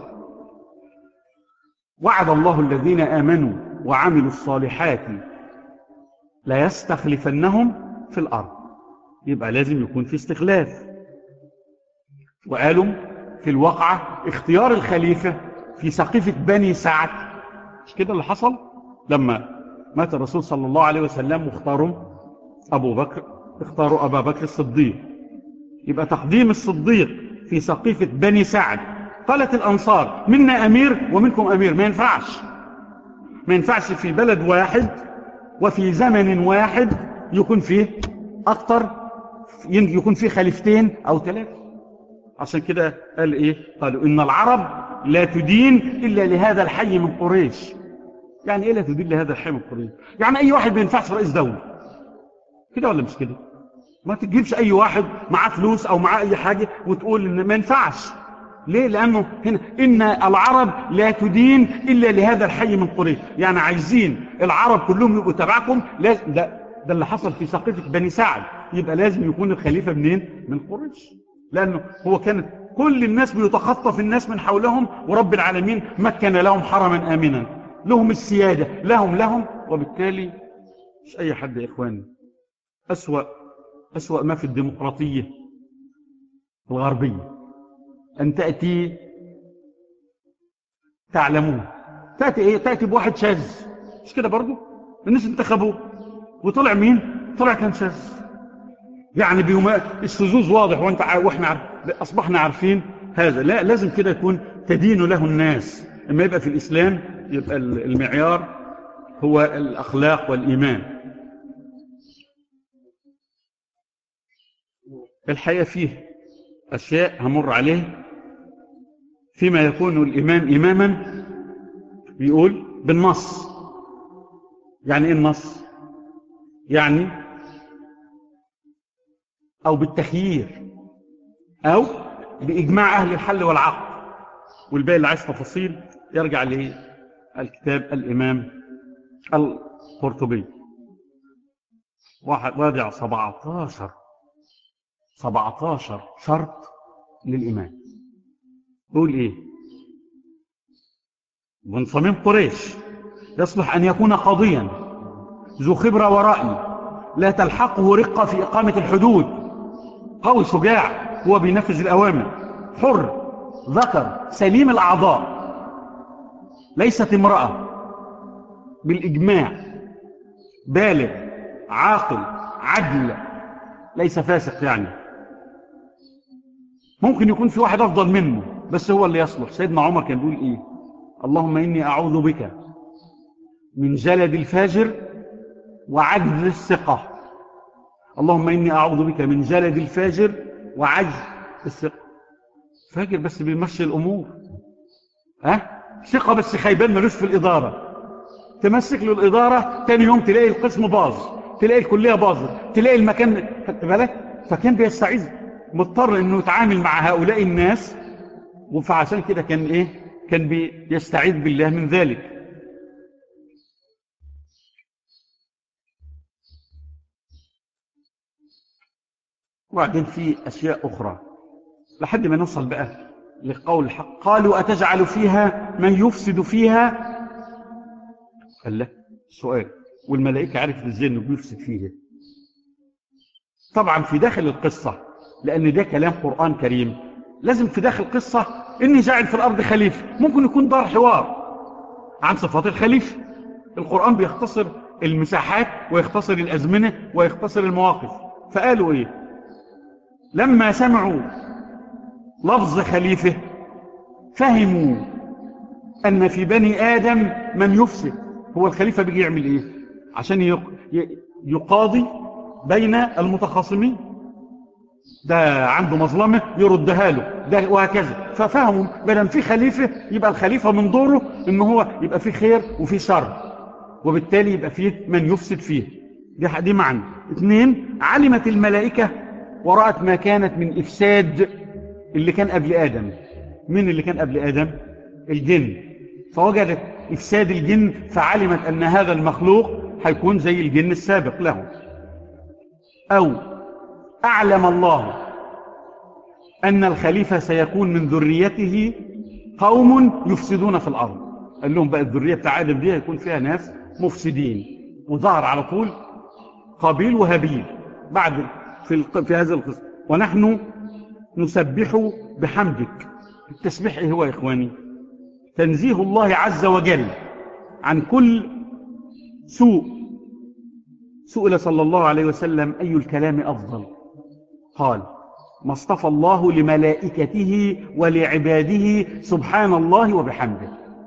وعد الله الذين آمنوا وعملوا الصالحات لا يستخلفنهم في الأرض يبقى لازم يكون في استخلاف وقالوا في الواقعة اختيار الخليفة في سقيفة بني سعد مش كده اللي حصل لما مات الرسول صلى الله عليه وسلم واختاروا أبو بكر اختاروا أبا بكر الصديق يبقى تقديم الصديق في سقيفة بني سعد قالت الأنصار منا أمير ومنكم أمير ما ينفعش ما ينفعش في بلد واحد وفي زمن واحد يكون فيه أكتر يكون فيه خليفتين أو ثلاثة عشان كده قال إيه قالوا إن العرب لا تدين إلا لهذا الحي من قريش يعني إيه لا تدين لهذا الحي من قريش يعني أي واحد ما ينفعش رئيس دولة كده ولا مش كده ما تجيبش أي واحد معاه فلوس أو معاه أي حاجة وتقول إن ما ينفعش ليه لأنه هنا إن العرب لا تدين إلا لهذا الحي من قريش يعني عايزين العرب كلهم يبقوا تبعكم لازم ده, ده اللي حصل في سقيفة بني سعد يبقى لازم يكون الخليفة منين من قريش لأنه هو كانت كل الناس بيتخطف الناس من حولهم ورب العالمين مكن لهم حرما آمنا لهم السيادة لهم لهم وبالتالي مش أي حد يا إخواني أسوأ أسوأ ما في الديمقراطية الغربية أن تأتي تعلمون تأتي إيه؟ تأتي بواحد شاذ مش كده برضو الناس انتخبوه وطلع مين طلع كان شاذ يعني بيوما الشذوذ واضح وانت واحنا اصبحنا عارفين هذا لا لازم كده يكون تدين له الناس اما يبقى في الاسلام يبقى المعيار هو الاخلاق والايمان الحقيقه فيه اشياء همر عليه فيما يكون الامام اماما بيقول بالنص يعني ايه النص يعني أو بالتخيير أو بإجماع أهل الحل والعقد والباقي اللي عايز تفاصيل يرجع للكتاب الإمام القرطبي وضع 17 17 شرط للإمام يقول إيه من صميم قريش يصلح أن يكون قاضيا ذو خبرة ورأي لا تلحقه رقة في إقامة الحدود قوي شجاع هو بينفذ الأوامر حر ذكر سليم الأعضاء ليست امرأة بالإجماع بالغ عاقل عدل ليس فاسق يعني ممكن يكون في واحد أفضل منه بس هو اللي يصلح سيدنا عمر كان بيقول إيه اللهم إني أعوذ بك من جلد الفاجر وعجز الثقة اللهم إني أعوذ بك من جلد الفاجر وعجز الثقة فاجر بس بيمشي الأمور ها ثقة بس خيبان ملوش في الإدارة تمسك له الإدارة تاني يوم تلاقي القسم باظ تلاقي الكلية باظت تلاقي المكان خدت بالك فكان بيستعيذ مضطر انه يتعامل مع هؤلاء الناس فعشان كده كان ايه كان بيستعيذ بالله من ذلك وبعدين في أشياء أخرى لحد ما نوصل بقى لقول الحق قالوا أتجعل فيها من يفسد فيها قال لا سؤال والملائكة عرفت ازاي انه بيفسد فيها طبعا في داخل القصة لأن ده كلام قرآن كريم لازم في داخل القصة إني جاعل في الأرض خليفة ممكن يكون دار حوار عن صفات الخليفة القرآن بيختصر المساحات ويختصر الأزمنة ويختصر المواقف فقالوا إيه لما سمعوا لفظ خليفة فهموا أن في بني آدم من يفسد هو الخليفة بيجي يعمل إيه عشان يقاضي بين المتخاصمين ده عنده مظلمة يردها له ده وهكذا ففهموا بدل في خليفة يبقى الخليفة من دوره ان هو يبقى فيه خير وفيه شر وبالتالي يبقى فيه من يفسد فيه دي, دي معنى اثنين علمت الملائكة ورأت ما كانت من إفساد اللي كان قبل آدم من اللي كان قبل آدم الجن فوجدت إفساد الجن فعلمت أن هذا المخلوق هيكون زي الجن السابق له أو أعلم الله أن الخليفة سيكون من ذريته قوم يفسدون في الأرض قال لهم بقى الذرية بتاع آدم دي هيكون فيها ناس مفسدين وظهر على طول قابيل وهابيل بعد في, في هذا القسم ونحن نسبح بحمدك التسبيح ايه هو يا إخواني تنزيه الله عز وجل عن كل سوء سئل صلى الله عليه وسلم أي الكلام أفضل قال ما اصطفى الله لملائكته ولعباده سبحان الله وبحمده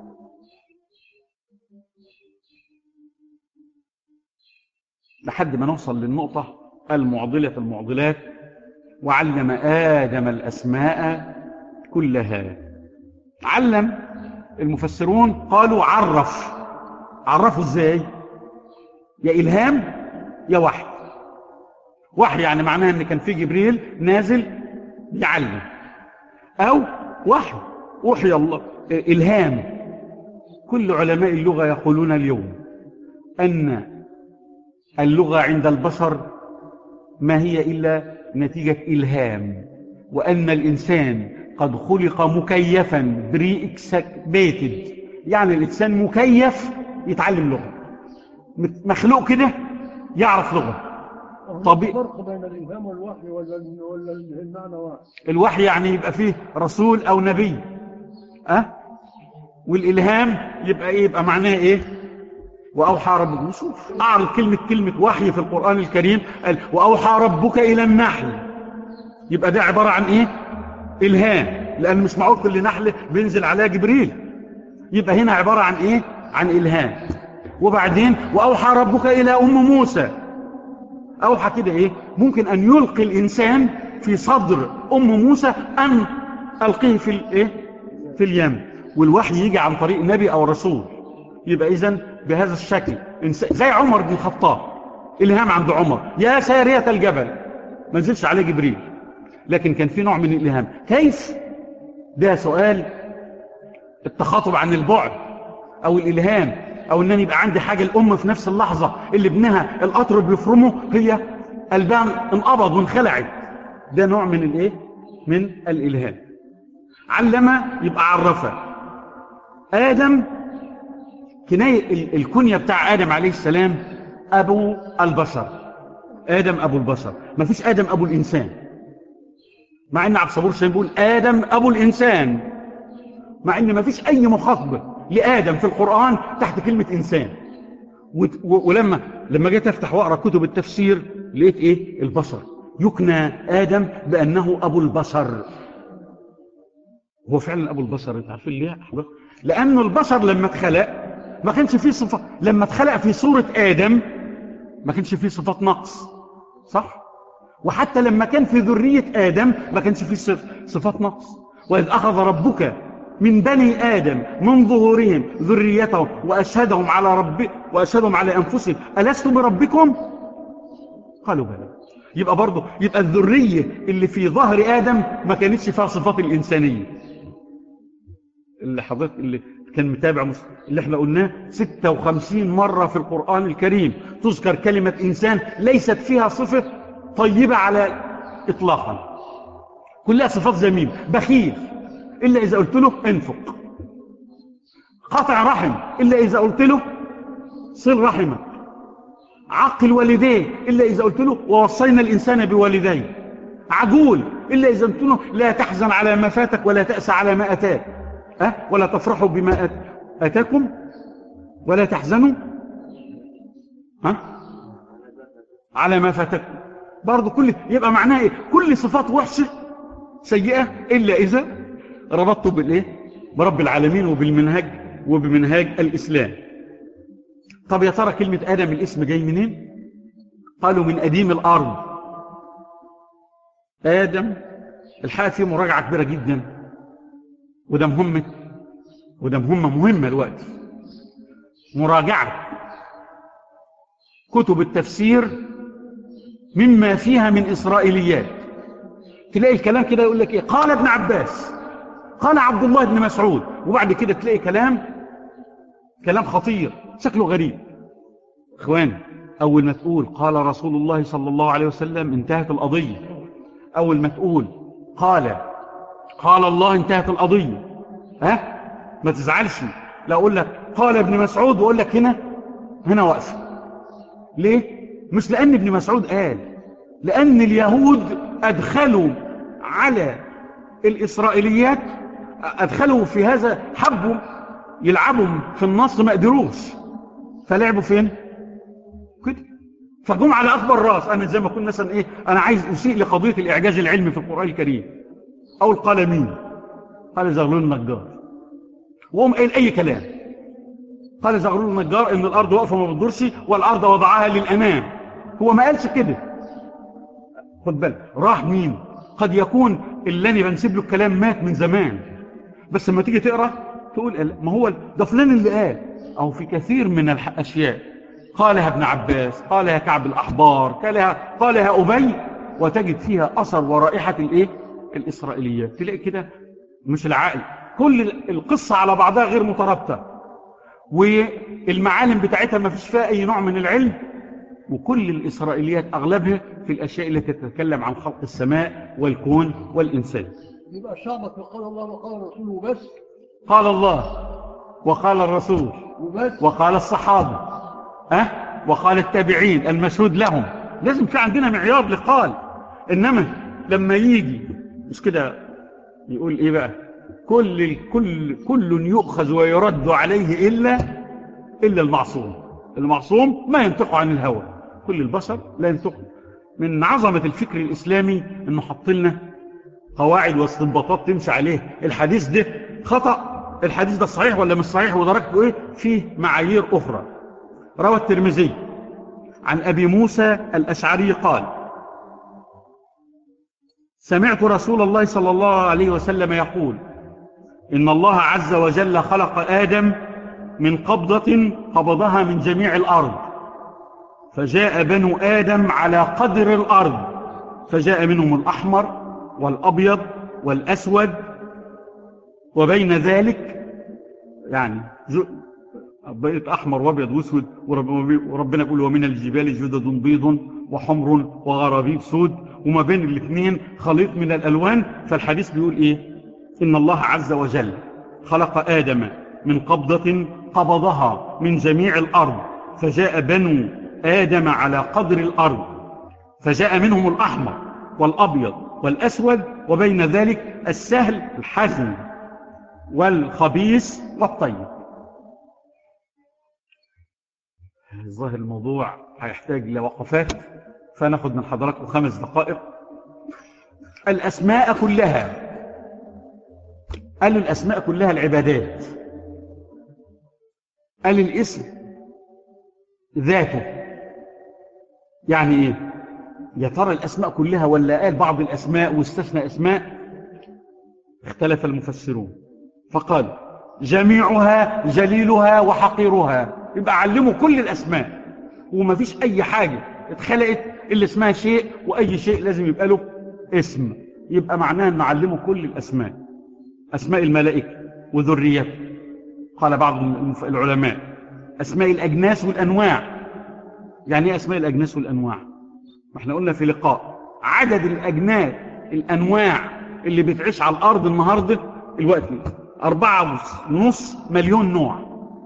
لحد ما نوصل للنقطة المعضلة المعضلات وعلم آدم الأسماء كلها علم المفسرون قالوا عرف عرفوا ازاي يا إلهام يا وحي وحي يعني معناها ان كان في جبريل نازل يعلم او وحي وحي الله إلهام كل علماء اللغة يقولون اليوم أن اللغة عند البشر ما هي إلا نتيجة إلهام وأن الإنسان قد خلق مكيفا بري اكسبيتد يعني الإنسان مكيف يتعلم لغة مخلوق كده يعرف لغة طب الفرق بين الإلهام والوحي ولا ولا المعنى واحد الوحي يعني يبقى فيه رسول أو نبي أه؟ والإلهام يبقى إيه يبقى معناه إيه وأوحى ربك نشوف أعرض كلمة كلمة وحي في القرآن الكريم قال وأوحى ربك إلى النحل يبقى ده عبارة عن إيه إلهام لأن مش معقول كل نحل بينزل عليها جبريل يبقى هنا عبارة عن إيه عن إلهام وبعدين وأوحى ربك إلى أم موسى أوحى كده إيه ممكن أن يلقي الإنسان في صدر أم موسى أن ألقيه في الإيه في اليم والوحي يجي عن طريق نبي أو رسول يبقى إذن بهذا الشكل زي عمر بن الخطاب إلهام عند عمر يا سارية الجبل ما نزلش عليه جبريل لكن كان في نوع من الإلهام كيف ده سؤال التخاطب عن البعد أو الإلهام أو أنني يبقى عندي حاجة الأم في نفس اللحظة اللي ابنها القطر بيفرمه هي قلبها انقبض وانخلعت ده نوع من الايه من الإلهام علم يبقى عرفه آدم كناية الكنية بتاع آدم عليه السلام أبو البشر آدم أبو البشر ما فيش آدم أبو الإنسان مع أن عبد الصبور الشيخ بيقول آدم أبو الإنسان مع أن ما فيش أي مخاطبة لآدم في القرآن تحت كلمة إنسان ولما لما جيت أفتح وأقرأ كتب التفسير لقيت إيه البشر يكنى آدم بأنه أبو البشر هو فعلا أبو البشر انت عارفين ليه لأنه البشر لما اتخلق ما كانش فيه صفات لما اتخلق في صورة آدم ما كانش فيه صفات نقص صح وحتى لما كان في ذرية آدم ما كانش فيه صفات نقص وإذ أخذ ربك من بني آدم من ظهورهم ذريتهم وأشهدهم على رب وأشهدهم على أنفسهم ألست بربكم قالوا بلى يبقى برضه يبقى الذرية اللي في ظهر آدم ما كانتش فيها صفات الإنسانية اللي حضرتك اللي كان متابع اللي احنا قلناه 56 مرة في القرآن الكريم تذكر كلمة إنسان ليست فيها صفة طيبة على إطلاقا كلها صفات زميم بخيل إلا إذا قلت له انفق قطع رحم إلا إذا قلت له صل رحمك عقل والديه إلا إذا قلت له ووصينا الإنسان بوالديه عجول إلا إذا قلت له لا تحزن على ما فاتك ولا تأسى على ما أتاك أه؟ ولا تفرحوا بما أتاكم ولا تحزنوا ها؟ على ما فاتكم برضو كل يبقى معناه إيه كل صفات وحشة سيئة إلا إذا ربطته بالإيه برب العالمين وبالمنهج وبمنهاج الإسلام طب يا ترى كلمة آدم الاسم جاي منين قالوا من أديم الأرض آدم الحقيقة فيه مراجعة كبيرة جدا وده مهمة وده مهمة مهمة الوقت مراجعة كتب التفسير مما فيها من إسرائيليات تلاقي الكلام كده يقول لك إيه قال ابن عباس قال عبد الله بن مسعود وبعد كده تلاقي كلام كلام خطير شكله غريب اخوان اول ما تقول قال رسول الله صلى الله عليه وسلم انتهت القضية اول ما تقول قال قال الله انتهت القضية ها ما تزعلش لا اقول لك قال ابن مسعود واقول لك هنا هنا واقفه ليه مش لان ابن مسعود قال لان اليهود ادخلوا على الاسرائيليات ادخلوا في هذا حبوا يلعبوا في النص ما قدروش فلعبوا فين كده فجم على اكبر راس انا زي ما كنت مثلا ايه انا عايز اسيء لقضيه الاعجاز العلمي في القران الكريم اقول قال مين قال زغلول النجار وهم قايل اي كلام قال زغلول النجار ان الارض واقفه ما بتدورش والارض وضعها للامام هو ما قالش كده خد بالك راح مين قد يكون اللي انا بنسيب له الكلام مات من زمان بس لما تيجي تقرا تقول ما هو ده فلان اللي قال او في كثير من الاشياء قالها ابن عباس قالها كعب الاحبار قالها قالها ابي وتجد فيها اثر ورائحه الايه الاسرائيليات تلاقي كده مش العقل كل القصه على بعضها غير مترابطه والمعالم بتاعتها ما فيش فيها اي نوع من العلم وكل الاسرائيليات اغلبها في الاشياء التي تتكلم عن خلق السماء والكون والانسان يبقى شعبك قال الله وقال الرسول وبس قال الله وقال الرسول وبس وقال الصحابة أه؟ وقال التابعين المشهود لهم لازم في عندنا معيار لقال إنما لما يجي مش كده يقول إيه بقى كل كل كل يؤخذ ويرد عليه إلا إلا المعصوم المعصوم ما ينطق عن الهوى كل البشر لا ينطق من عظمة الفكر الإسلامي إنه حط لنا قواعد واستنباطات تمشي عليه الحديث ده خطأ الحديث ده صحيح ولا مش صحيح ودرجته ايه فيه معايير اخرى روى الترمذي عن ابي موسى الاشعري قال سمعت رسول الله صلى الله عليه وسلم يقول ان الله عز وجل خلق ادم من قبضة قبضها من جميع الارض فجاء بنو ادم على قدر الارض فجاء منهم الاحمر والابيض والاسود وبين ذلك يعني بقيت أحمر وأبيض وأسود وربنا يقول ومن الجبال جدد بيض وحمر وغرابيب سود وما بين الاثنين خليط من الألوان فالحديث بيقول إيه إن الله عز وجل خلق آدم من قبضة قبضها من جميع الأرض فجاء بنو آدم على قدر الأرض فجاء منهم الأحمر والأبيض والأسود وبين ذلك السهل الحزن والخبيث والطيب الظاهر الموضوع هيحتاج لوقفات فناخد من حضراتكم خمس دقائق الأسماء كلها قال الأسماء كلها العبادات قال الاسم ذاته يعني ايه يا ترى الأسماء كلها ولا قال بعض الأسماء واستثنى أسماء اختلف المفسرون فقال جميعها جليلها وحقيرها يبقى علموا كل الأسماء وما فيش أي حاجة اتخلقت اللي اسمها شيء وأي شيء لازم يبقى له اسم يبقى معناه أن نعلمه كل الأسماء أسماء الملائكة وذريته قال بعض العلماء أسماء الأجناس والأنواع يعني ايه أسماء الأجناس والأنواع ما احنا قلنا في لقاء عدد الأجناس الأنواع اللي بتعيش على الأرض النهاردة الوقت أربعة ونص مليون نوع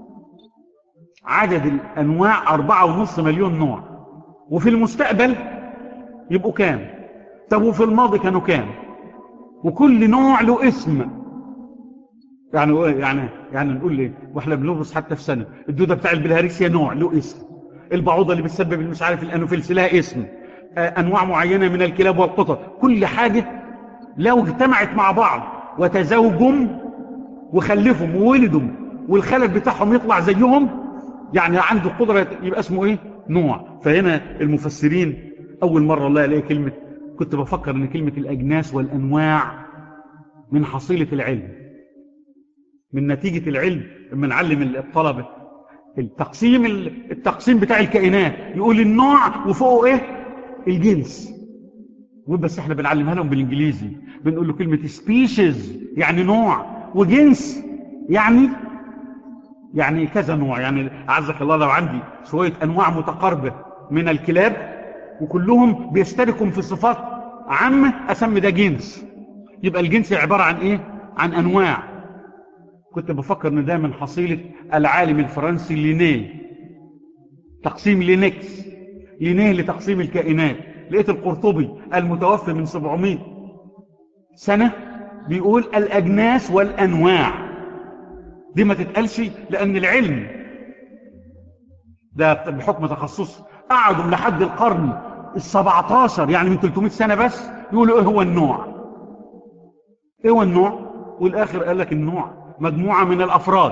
عدد الأنواع أربعة ونص مليون نوع وفي المستقبل يبقوا كام طب وفي الماضي كانوا كام وكل نوع له اسم يعني يعني يعني نقول ليه واحنا بنبص حتى في سنه الدوده بتاع البلهارسيا نوع له اسم البعوضه اللي بتسبب مش عارف الانوفيلس لها اسم انواع معينه من الكلاب والقطط كل حاجه لو اجتمعت مع بعض وتزوجوا وخلفهم وولدوا والخلف بتاعهم يطلع زيهم يعني عنده قدرة يبقى اسمه ايه نوع فهنا المفسرين اول مرة الله الاقي كلمة كنت بفكر ان كلمة الاجناس والانواع من حصيلة العلم من نتيجة العلم لما نعلم الطلبة التقسيم التقسيم بتاع الكائنات يقول النوع وفوقه ايه الجنس بس احنا بنعلمها لهم بالانجليزي بنقول له كلمة species يعني نوع وجنس يعني يعني كذا نوع يعني اعزك الله لو عندي شوية انواع متقاربة من الكلاب وكلهم بيشتركوا في صفات عامة اسمي ده جنس يبقى الجنس عبارة عن ايه عن انواع كنت بفكر ان ده من حصيلة العالم الفرنسي لينيه تقسيم لينكس لينيه لتقسيم الكائنات لقيت القرطبي المتوفى من 700 سنة بيقول الأجناس والأنواع دي ما تتقالش لأن العلم ده بحكم تخصص قعدوا لحد القرن السبعتاشر يعني من 300 سنة بس يقولوا ايه هو النوع ايه هو النوع والآخر قال لك النوع مجموعة من الأفراد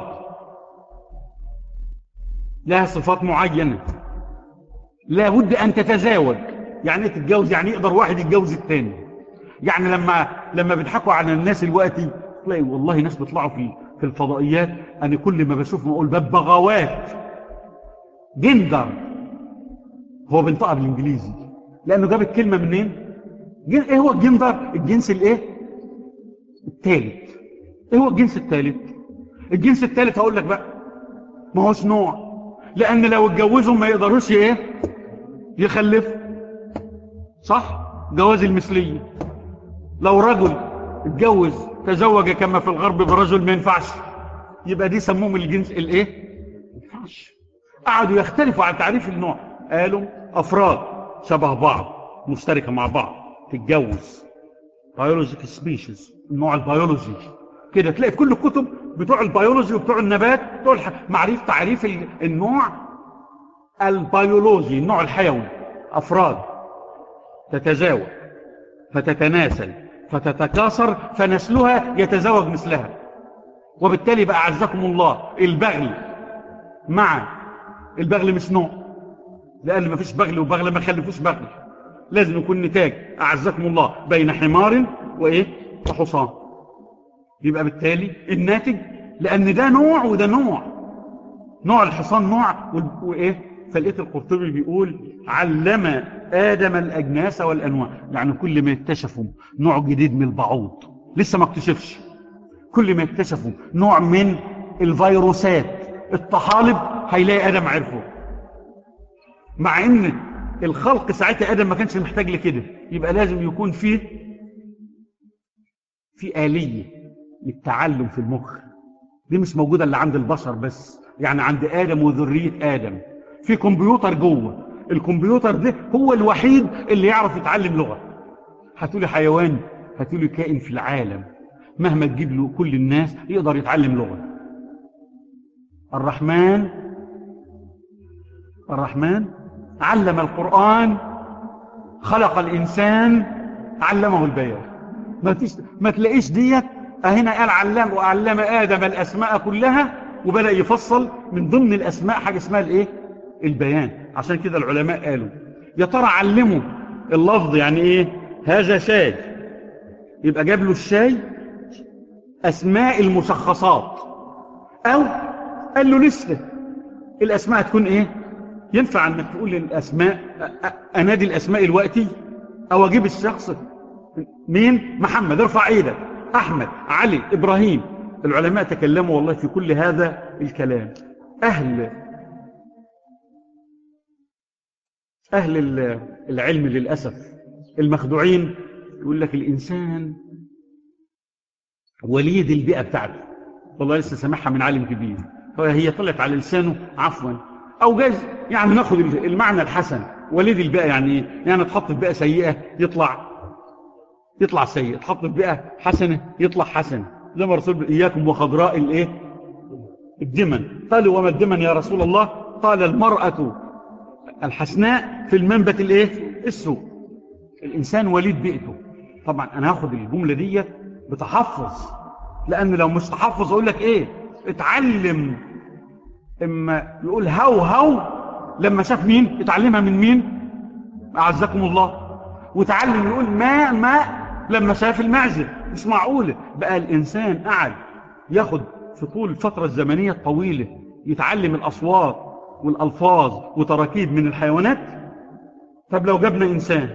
لها صفات معينة لا بد أن تتزاوج يعني ايه تتجوز يعني يقدر واحد يتجوز التاني يعني لما لما بيضحكوا على الناس الوقتي تلاقي والله ناس بيطلعوا في في الفضائيات انا كل ما بشوفهم اقول ببغاوات جندر هو بينطقها بالانجليزي لانه جاب الكلمه منين ايه هو الجندر الجنس الايه الثالث ايه هو الجنس الثالث الجنس الثالث هقول لك بقى ما هوش نوع لان لو اتجوزوا ما يقدروش ايه يخلفوا صح جواز المثلية لو رجل اتجوز تزوج كما في الغرب برجل ما ينفعش يبقى دي سموهم الجنس الايه ما ينفعش قعدوا يختلفوا عن تعريف النوع قالوا افراد شبه بعض مشتركة مع بعض تتجوز بيولوجيك سبيشيز النوع البيولوجي كده تلاقي في كل الكتب بتوع البيولوجي وبتوع النبات بتوع الح... معرفة تعريف النوع البيولوجي النوع الحيوي افراد تتزاوج فتتناسل فتتكاثر فنسلها يتزوج مثلها وبالتالي بقى أعزكم الله البغل مع البغل مش نوع لأن ما فيش بغل وبغل ما خلفوش بغل لازم يكون نتاج أعزكم الله بين حمار وإيه وحصان يبقى بالتالي الناتج لأن ده نوع وده نوع نوع الحصان نوع وإيه فلقيت القرطبي بيقول علم آدم الأجناس والأنواع يعني كل ما يكتشفوا نوع جديد من البعوض لسه ما اكتشفش كل ما يكتشفوا نوع من الفيروسات الطحالب هيلاقي آدم عرفه مع ان الخلق ساعتها آدم ما كانش محتاج لكده يبقى لازم يكون فيه في آلية للتعلم في المخ دي مش موجودة اللي عند البشر بس يعني عند آدم وذرية آدم في كمبيوتر جوه الكمبيوتر ده هو الوحيد اللي يعرف يتعلم لغة هتقولي حيوان هتقولي كائن في العالم مهما تجيب له كل الناس يقدر يتعلم لغة الرحمن الرحمن علم القرآن خلق الإنسان علمه البيان ما, تش... ما تلاقيش ديت هنا قال علم وعلم آدم الأسماء كلها وبدأ يفصل من ضمن الأسماء حاجة اسمها الإيه البيان عشان كده العلماء قالوا يا ترى علموا اللفظ يعني ايه هذا شاي يبقى جاب له الشاي اسماء المشخصات او قال له لسه الاسماء تكون ايه ينفع انك تقول الاسماء انادي الاسماء الوقتي او اجيب الشخص مين محمد ارفع ايدك احمد علي ابراهيم العلماء تكلموا والله في كل هذا الكلام اهل أهل العلم للأسف المخدوعين يقول لك الإنسان وليد البيئة بتاعته والله لسه سامعها من عالم كبير هي طلعت على لسانه عفوا أو جاز يعني ناخد المعنى الحسن وليد البيئة يعني إيه؟ يعني تحط في بيئة سيئة يطلع يطلع سيء تحط في بيئة حسنة يطلع حسن زي ما رسول إياكم وخضراء الإيه الدمن قالوا وما الدمن يا رسول الله قال المرأة الحسناء في المنبت الايه السوء الانسان وليد بيئته طبعا انا هاخد الجملة دي بتحفظ لان لو مش تحفظ اقول لك ايه اتعلم اما يقول هو هو لما شاف مين اتعلمها من مين اعزكم الله وتعلم يقول ماء ماء لما شاف المعزة مش معقولة بقى الانسان قعد ياخد في طول الفترة الزمنية الطويلة يتعلم الاصوات والالفاظ وتراكيب من الحيوانات طب لو جبنا انسان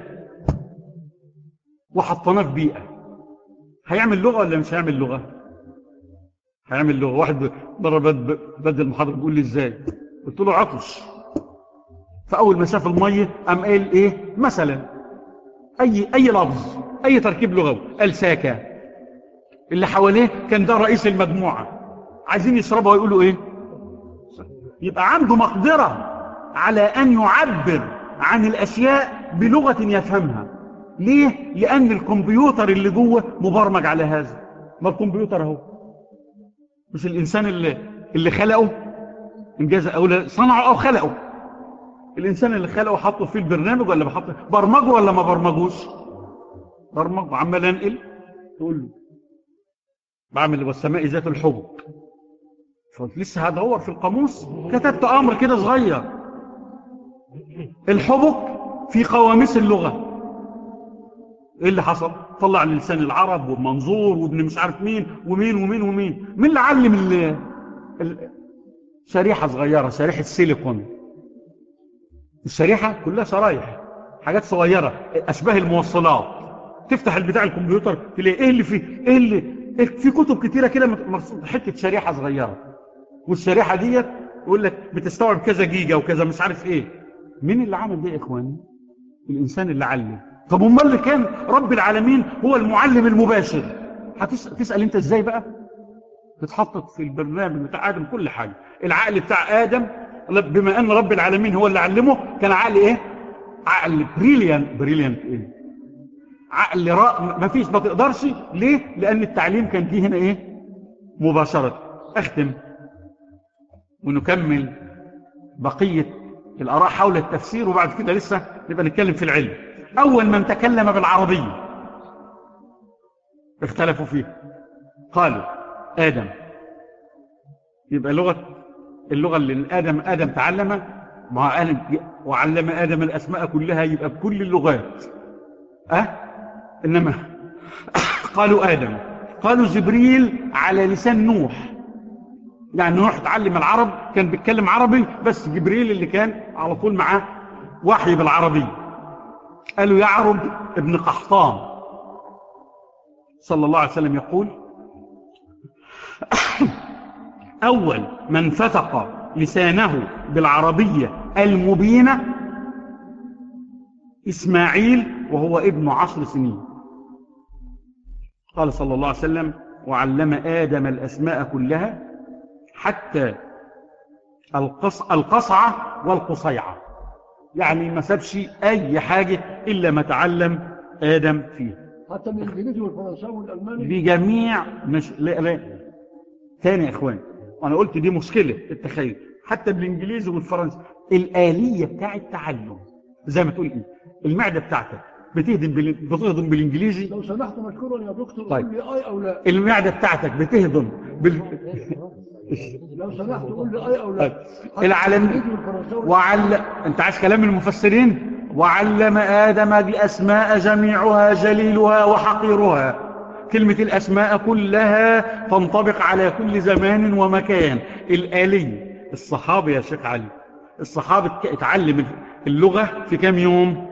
وحطناه في بيئة هيعمل لغة ولا مش هيعمل لغة هيعمل لغة واحد مرة بد بدل المحاضرة بيقول لي ازاي قلت له عطش فأول ما شاف المية قام قال ايه مثلا اي اي لفظ اي تركيب لغوي قال ساكا اللي حواليه كان ده رئيس المجموعة عايزين يشربوا ويقولوا ايه يبقى عنده مقدرة على ان يعبر عن الاشياء بلغة يفهمها ليه لان الكمبيوتر اللي جوه مبرمج على هذا ما الكمبيوتر اهو مش الانسان اللي اللي خلقه انجاز او صنعه او خلقه الانسان اللي خلقه حطه في البرنامج ولا بحطه برمجه ولا ما برمجوش برمجه عمال انقل تقول له بعمل والسماء ذات الحبك فقلت لسه هدور في القاموس كتبت امر كده صغير الحبك في قواميس اللغه ايه اللي حصل طلع لسان العرب ومنظور وابن مش عارف مين ومين ومين ومين مين اللي علم ال ال شريحة صغيرة شريحة سيليكون الشريحة كلها شرايح حاجات صغيرة أشباه الموصلات تفتح البتاع الكمبيوتر تلاقي ايه اللي فيه ايه اللي إيه في كتب كتيرة كده مرصود حتة شريحة صغيرة والشريحة ديت يقول لك بتستوعب كذا جيجا وكذا مش عارف ايه مين اللي عمل ده يا اخواني الانسان اللي علم طب امال اللي كان رب العالمين هو المعلم المباشر هتسأل انت ازاي بقى تتحطط في البرنامج بتاع ادم كل حاجة العقل بتاع ادم بما ان رب العالمين هو اللي علمه كان عقل ايه عقل بريليانت بريليانت ايه عقل راء ما فيش ما تقدرش ليه لان التعليم كان فيه هنا ايه مباشرة اختم ونكمل بقية الاراء حول التفسير وبعد كده لسه نبقى نتكلم في العلم أول من تكلم بالعربية اختلفوا فيه قالوا آدم يبقى لغة اللغة اللي آدم آدم تعلم مع آدم وعلم آدم الأسماء كلها يبقى بكل اللغات أه؟ إنما قالوا آدم قالوا جبريل على لسان نوح يعني نوح تعلم العرب كان بيتكلم عربي بس جبريل اللي كان على طول معاه وحي بالعربي قالوا يعرب ابن قحطان صلى الله عليه وسلم يقول أول من فتق لسانه بالعربية المبينة إسماعيل وهو ابن عشر سنين قال صلى الله عليه وسلم وعلم آدم الأسماء كلها حتى القص القصعة والقصيعة يعني ما سابش أي حاجة إلا ما تعلم آدم فيه حتى من الانجليزي والفرنساوي والالماني بجميع مش لا لا تاني يا إخوان وأنا قلت دي مشكلة التخيل حتى بالإنجليزي والفرنسي الآلية بتاع التعلم زي ما تقول إيه المعدة بتاعتك بتهضم بال... بتهضم بالإنجليزي لو سمحت مشكورا يا دكتور طيب. قول لي اي او لا المعدة بتاعتك بتهضم بال... لو سمحت قول لي اي او لا طيب. حتى العالم- الانجليزي والفرنساوي وعل انت عايز كلام المفسرين وعلم آدم الأسماء جميعها جليلها وحقيرها كلمة الأسماء كلها تنطبق على كل زمان ومكان الآلي الصحابي يا شيخ علي الصحابي ات- اتعلم اللغة في كام يوم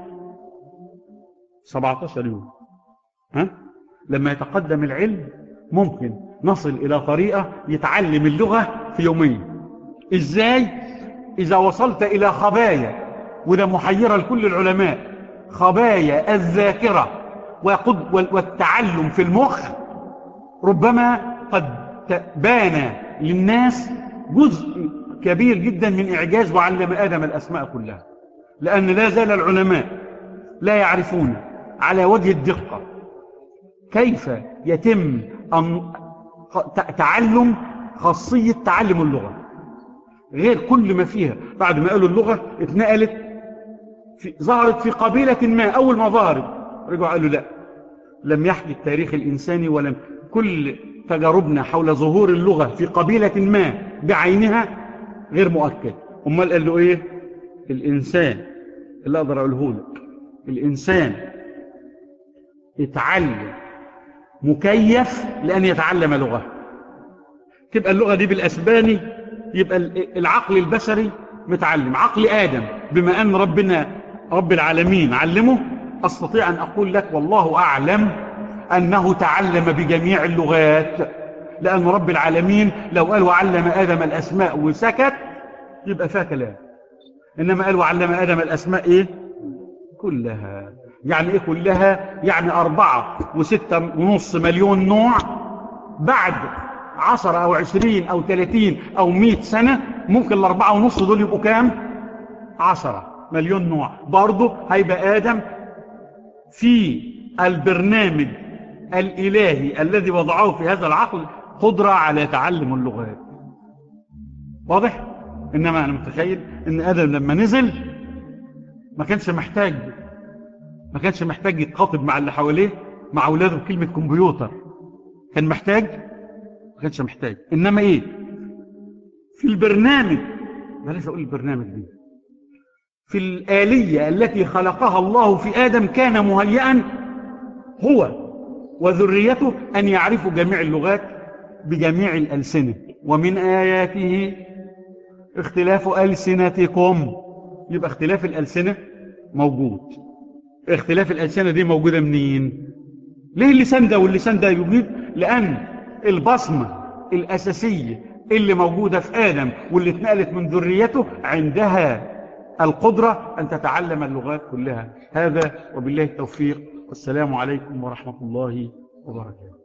17 يوم ها؟ لما يتقدم العلم ممكن نصل إلى طريقة يتعلم اللغة في يومين إزاي؟ إذا وصلت إلى خبايا وده محيرة لكل العلماء خبايا الذاكرة وقد- وال- والتعلم في المخ ربما قد ت- بان للناس جزء كبير جدا من إعجاز وعلم آدم الأسماء كلها لأن لا زال العلماء لا يعرفون على وجه الدقة كيف يتم أن ت- تعلم خاصية تعلم اللغة غير كل ما فيها بعد ما قالوا اللغة اتنقلت في ظهرت في قبيلة ما أول ما ظهرت رجعوا قالوا لا لم يحكي التاريخ الإنساني ولم كل تجاربنا حول ظهور اللغة في قبيلة ما بعينها غير مؤكد أمال قال له إيه الإنسان اللي أقدر أقوله لك الإنسان اتعلم مكيف لأن يتعلم لغة تبقى اللغة دي بالأسباني يبقى العقل البشري متعلم عقل آدم بما أن ربنا رب العالمين علمه أستطيع أن أقول لك والله أعلم أنه تعلم بجميع اللغات لأن رب العالمين لو قال وعلم آدم الأسماء وسكت يبقى فيها كلام إنما قال وعلم آدم الأسماء إيه كلها يعني إيه كلها يعني أربعة وستة ونص مليون نوع بعد عشرة أو عشرين أو ثلاثين أو مئة سنة ممكن الأربعة ونص دول يبقوا كام عشرة مليون نوع برضه هيبقى آدم في البرنامج الإلهي الذي وضعه في هذا العقل قدرة على تعلم اللغات واضح؟ إنما أنا متخيل إن آدم لما نزل ما كانش محتاج ما كانش محتاج يتخاطب مع اللي حواليه مع أولاده بكلمة كمبيوتر كان محتاج ما كانش محتاج إنما إيه في البرنامج بلاش أقول البرنامج دي في الآلية التي خلقها الله في آدم كان مهيئا هو وذريته أن يعرفوا جميع اللغات بجميع الألسنة ومن آياته اختلاف ألسنتكم يبقى اختلاف الألسنة موجود اختلاف الألسنة دي موجودة منين ليه اللسان ده واللسان ده يوجد لأن البصمة الأساسية اللي موجودة في آدم واللي اتنقلت من ذريته عندها القدرة أن تتعلم اللغات كلها هذا وبالله التوفيق والسلام عليكم ورحمة الله وبركاته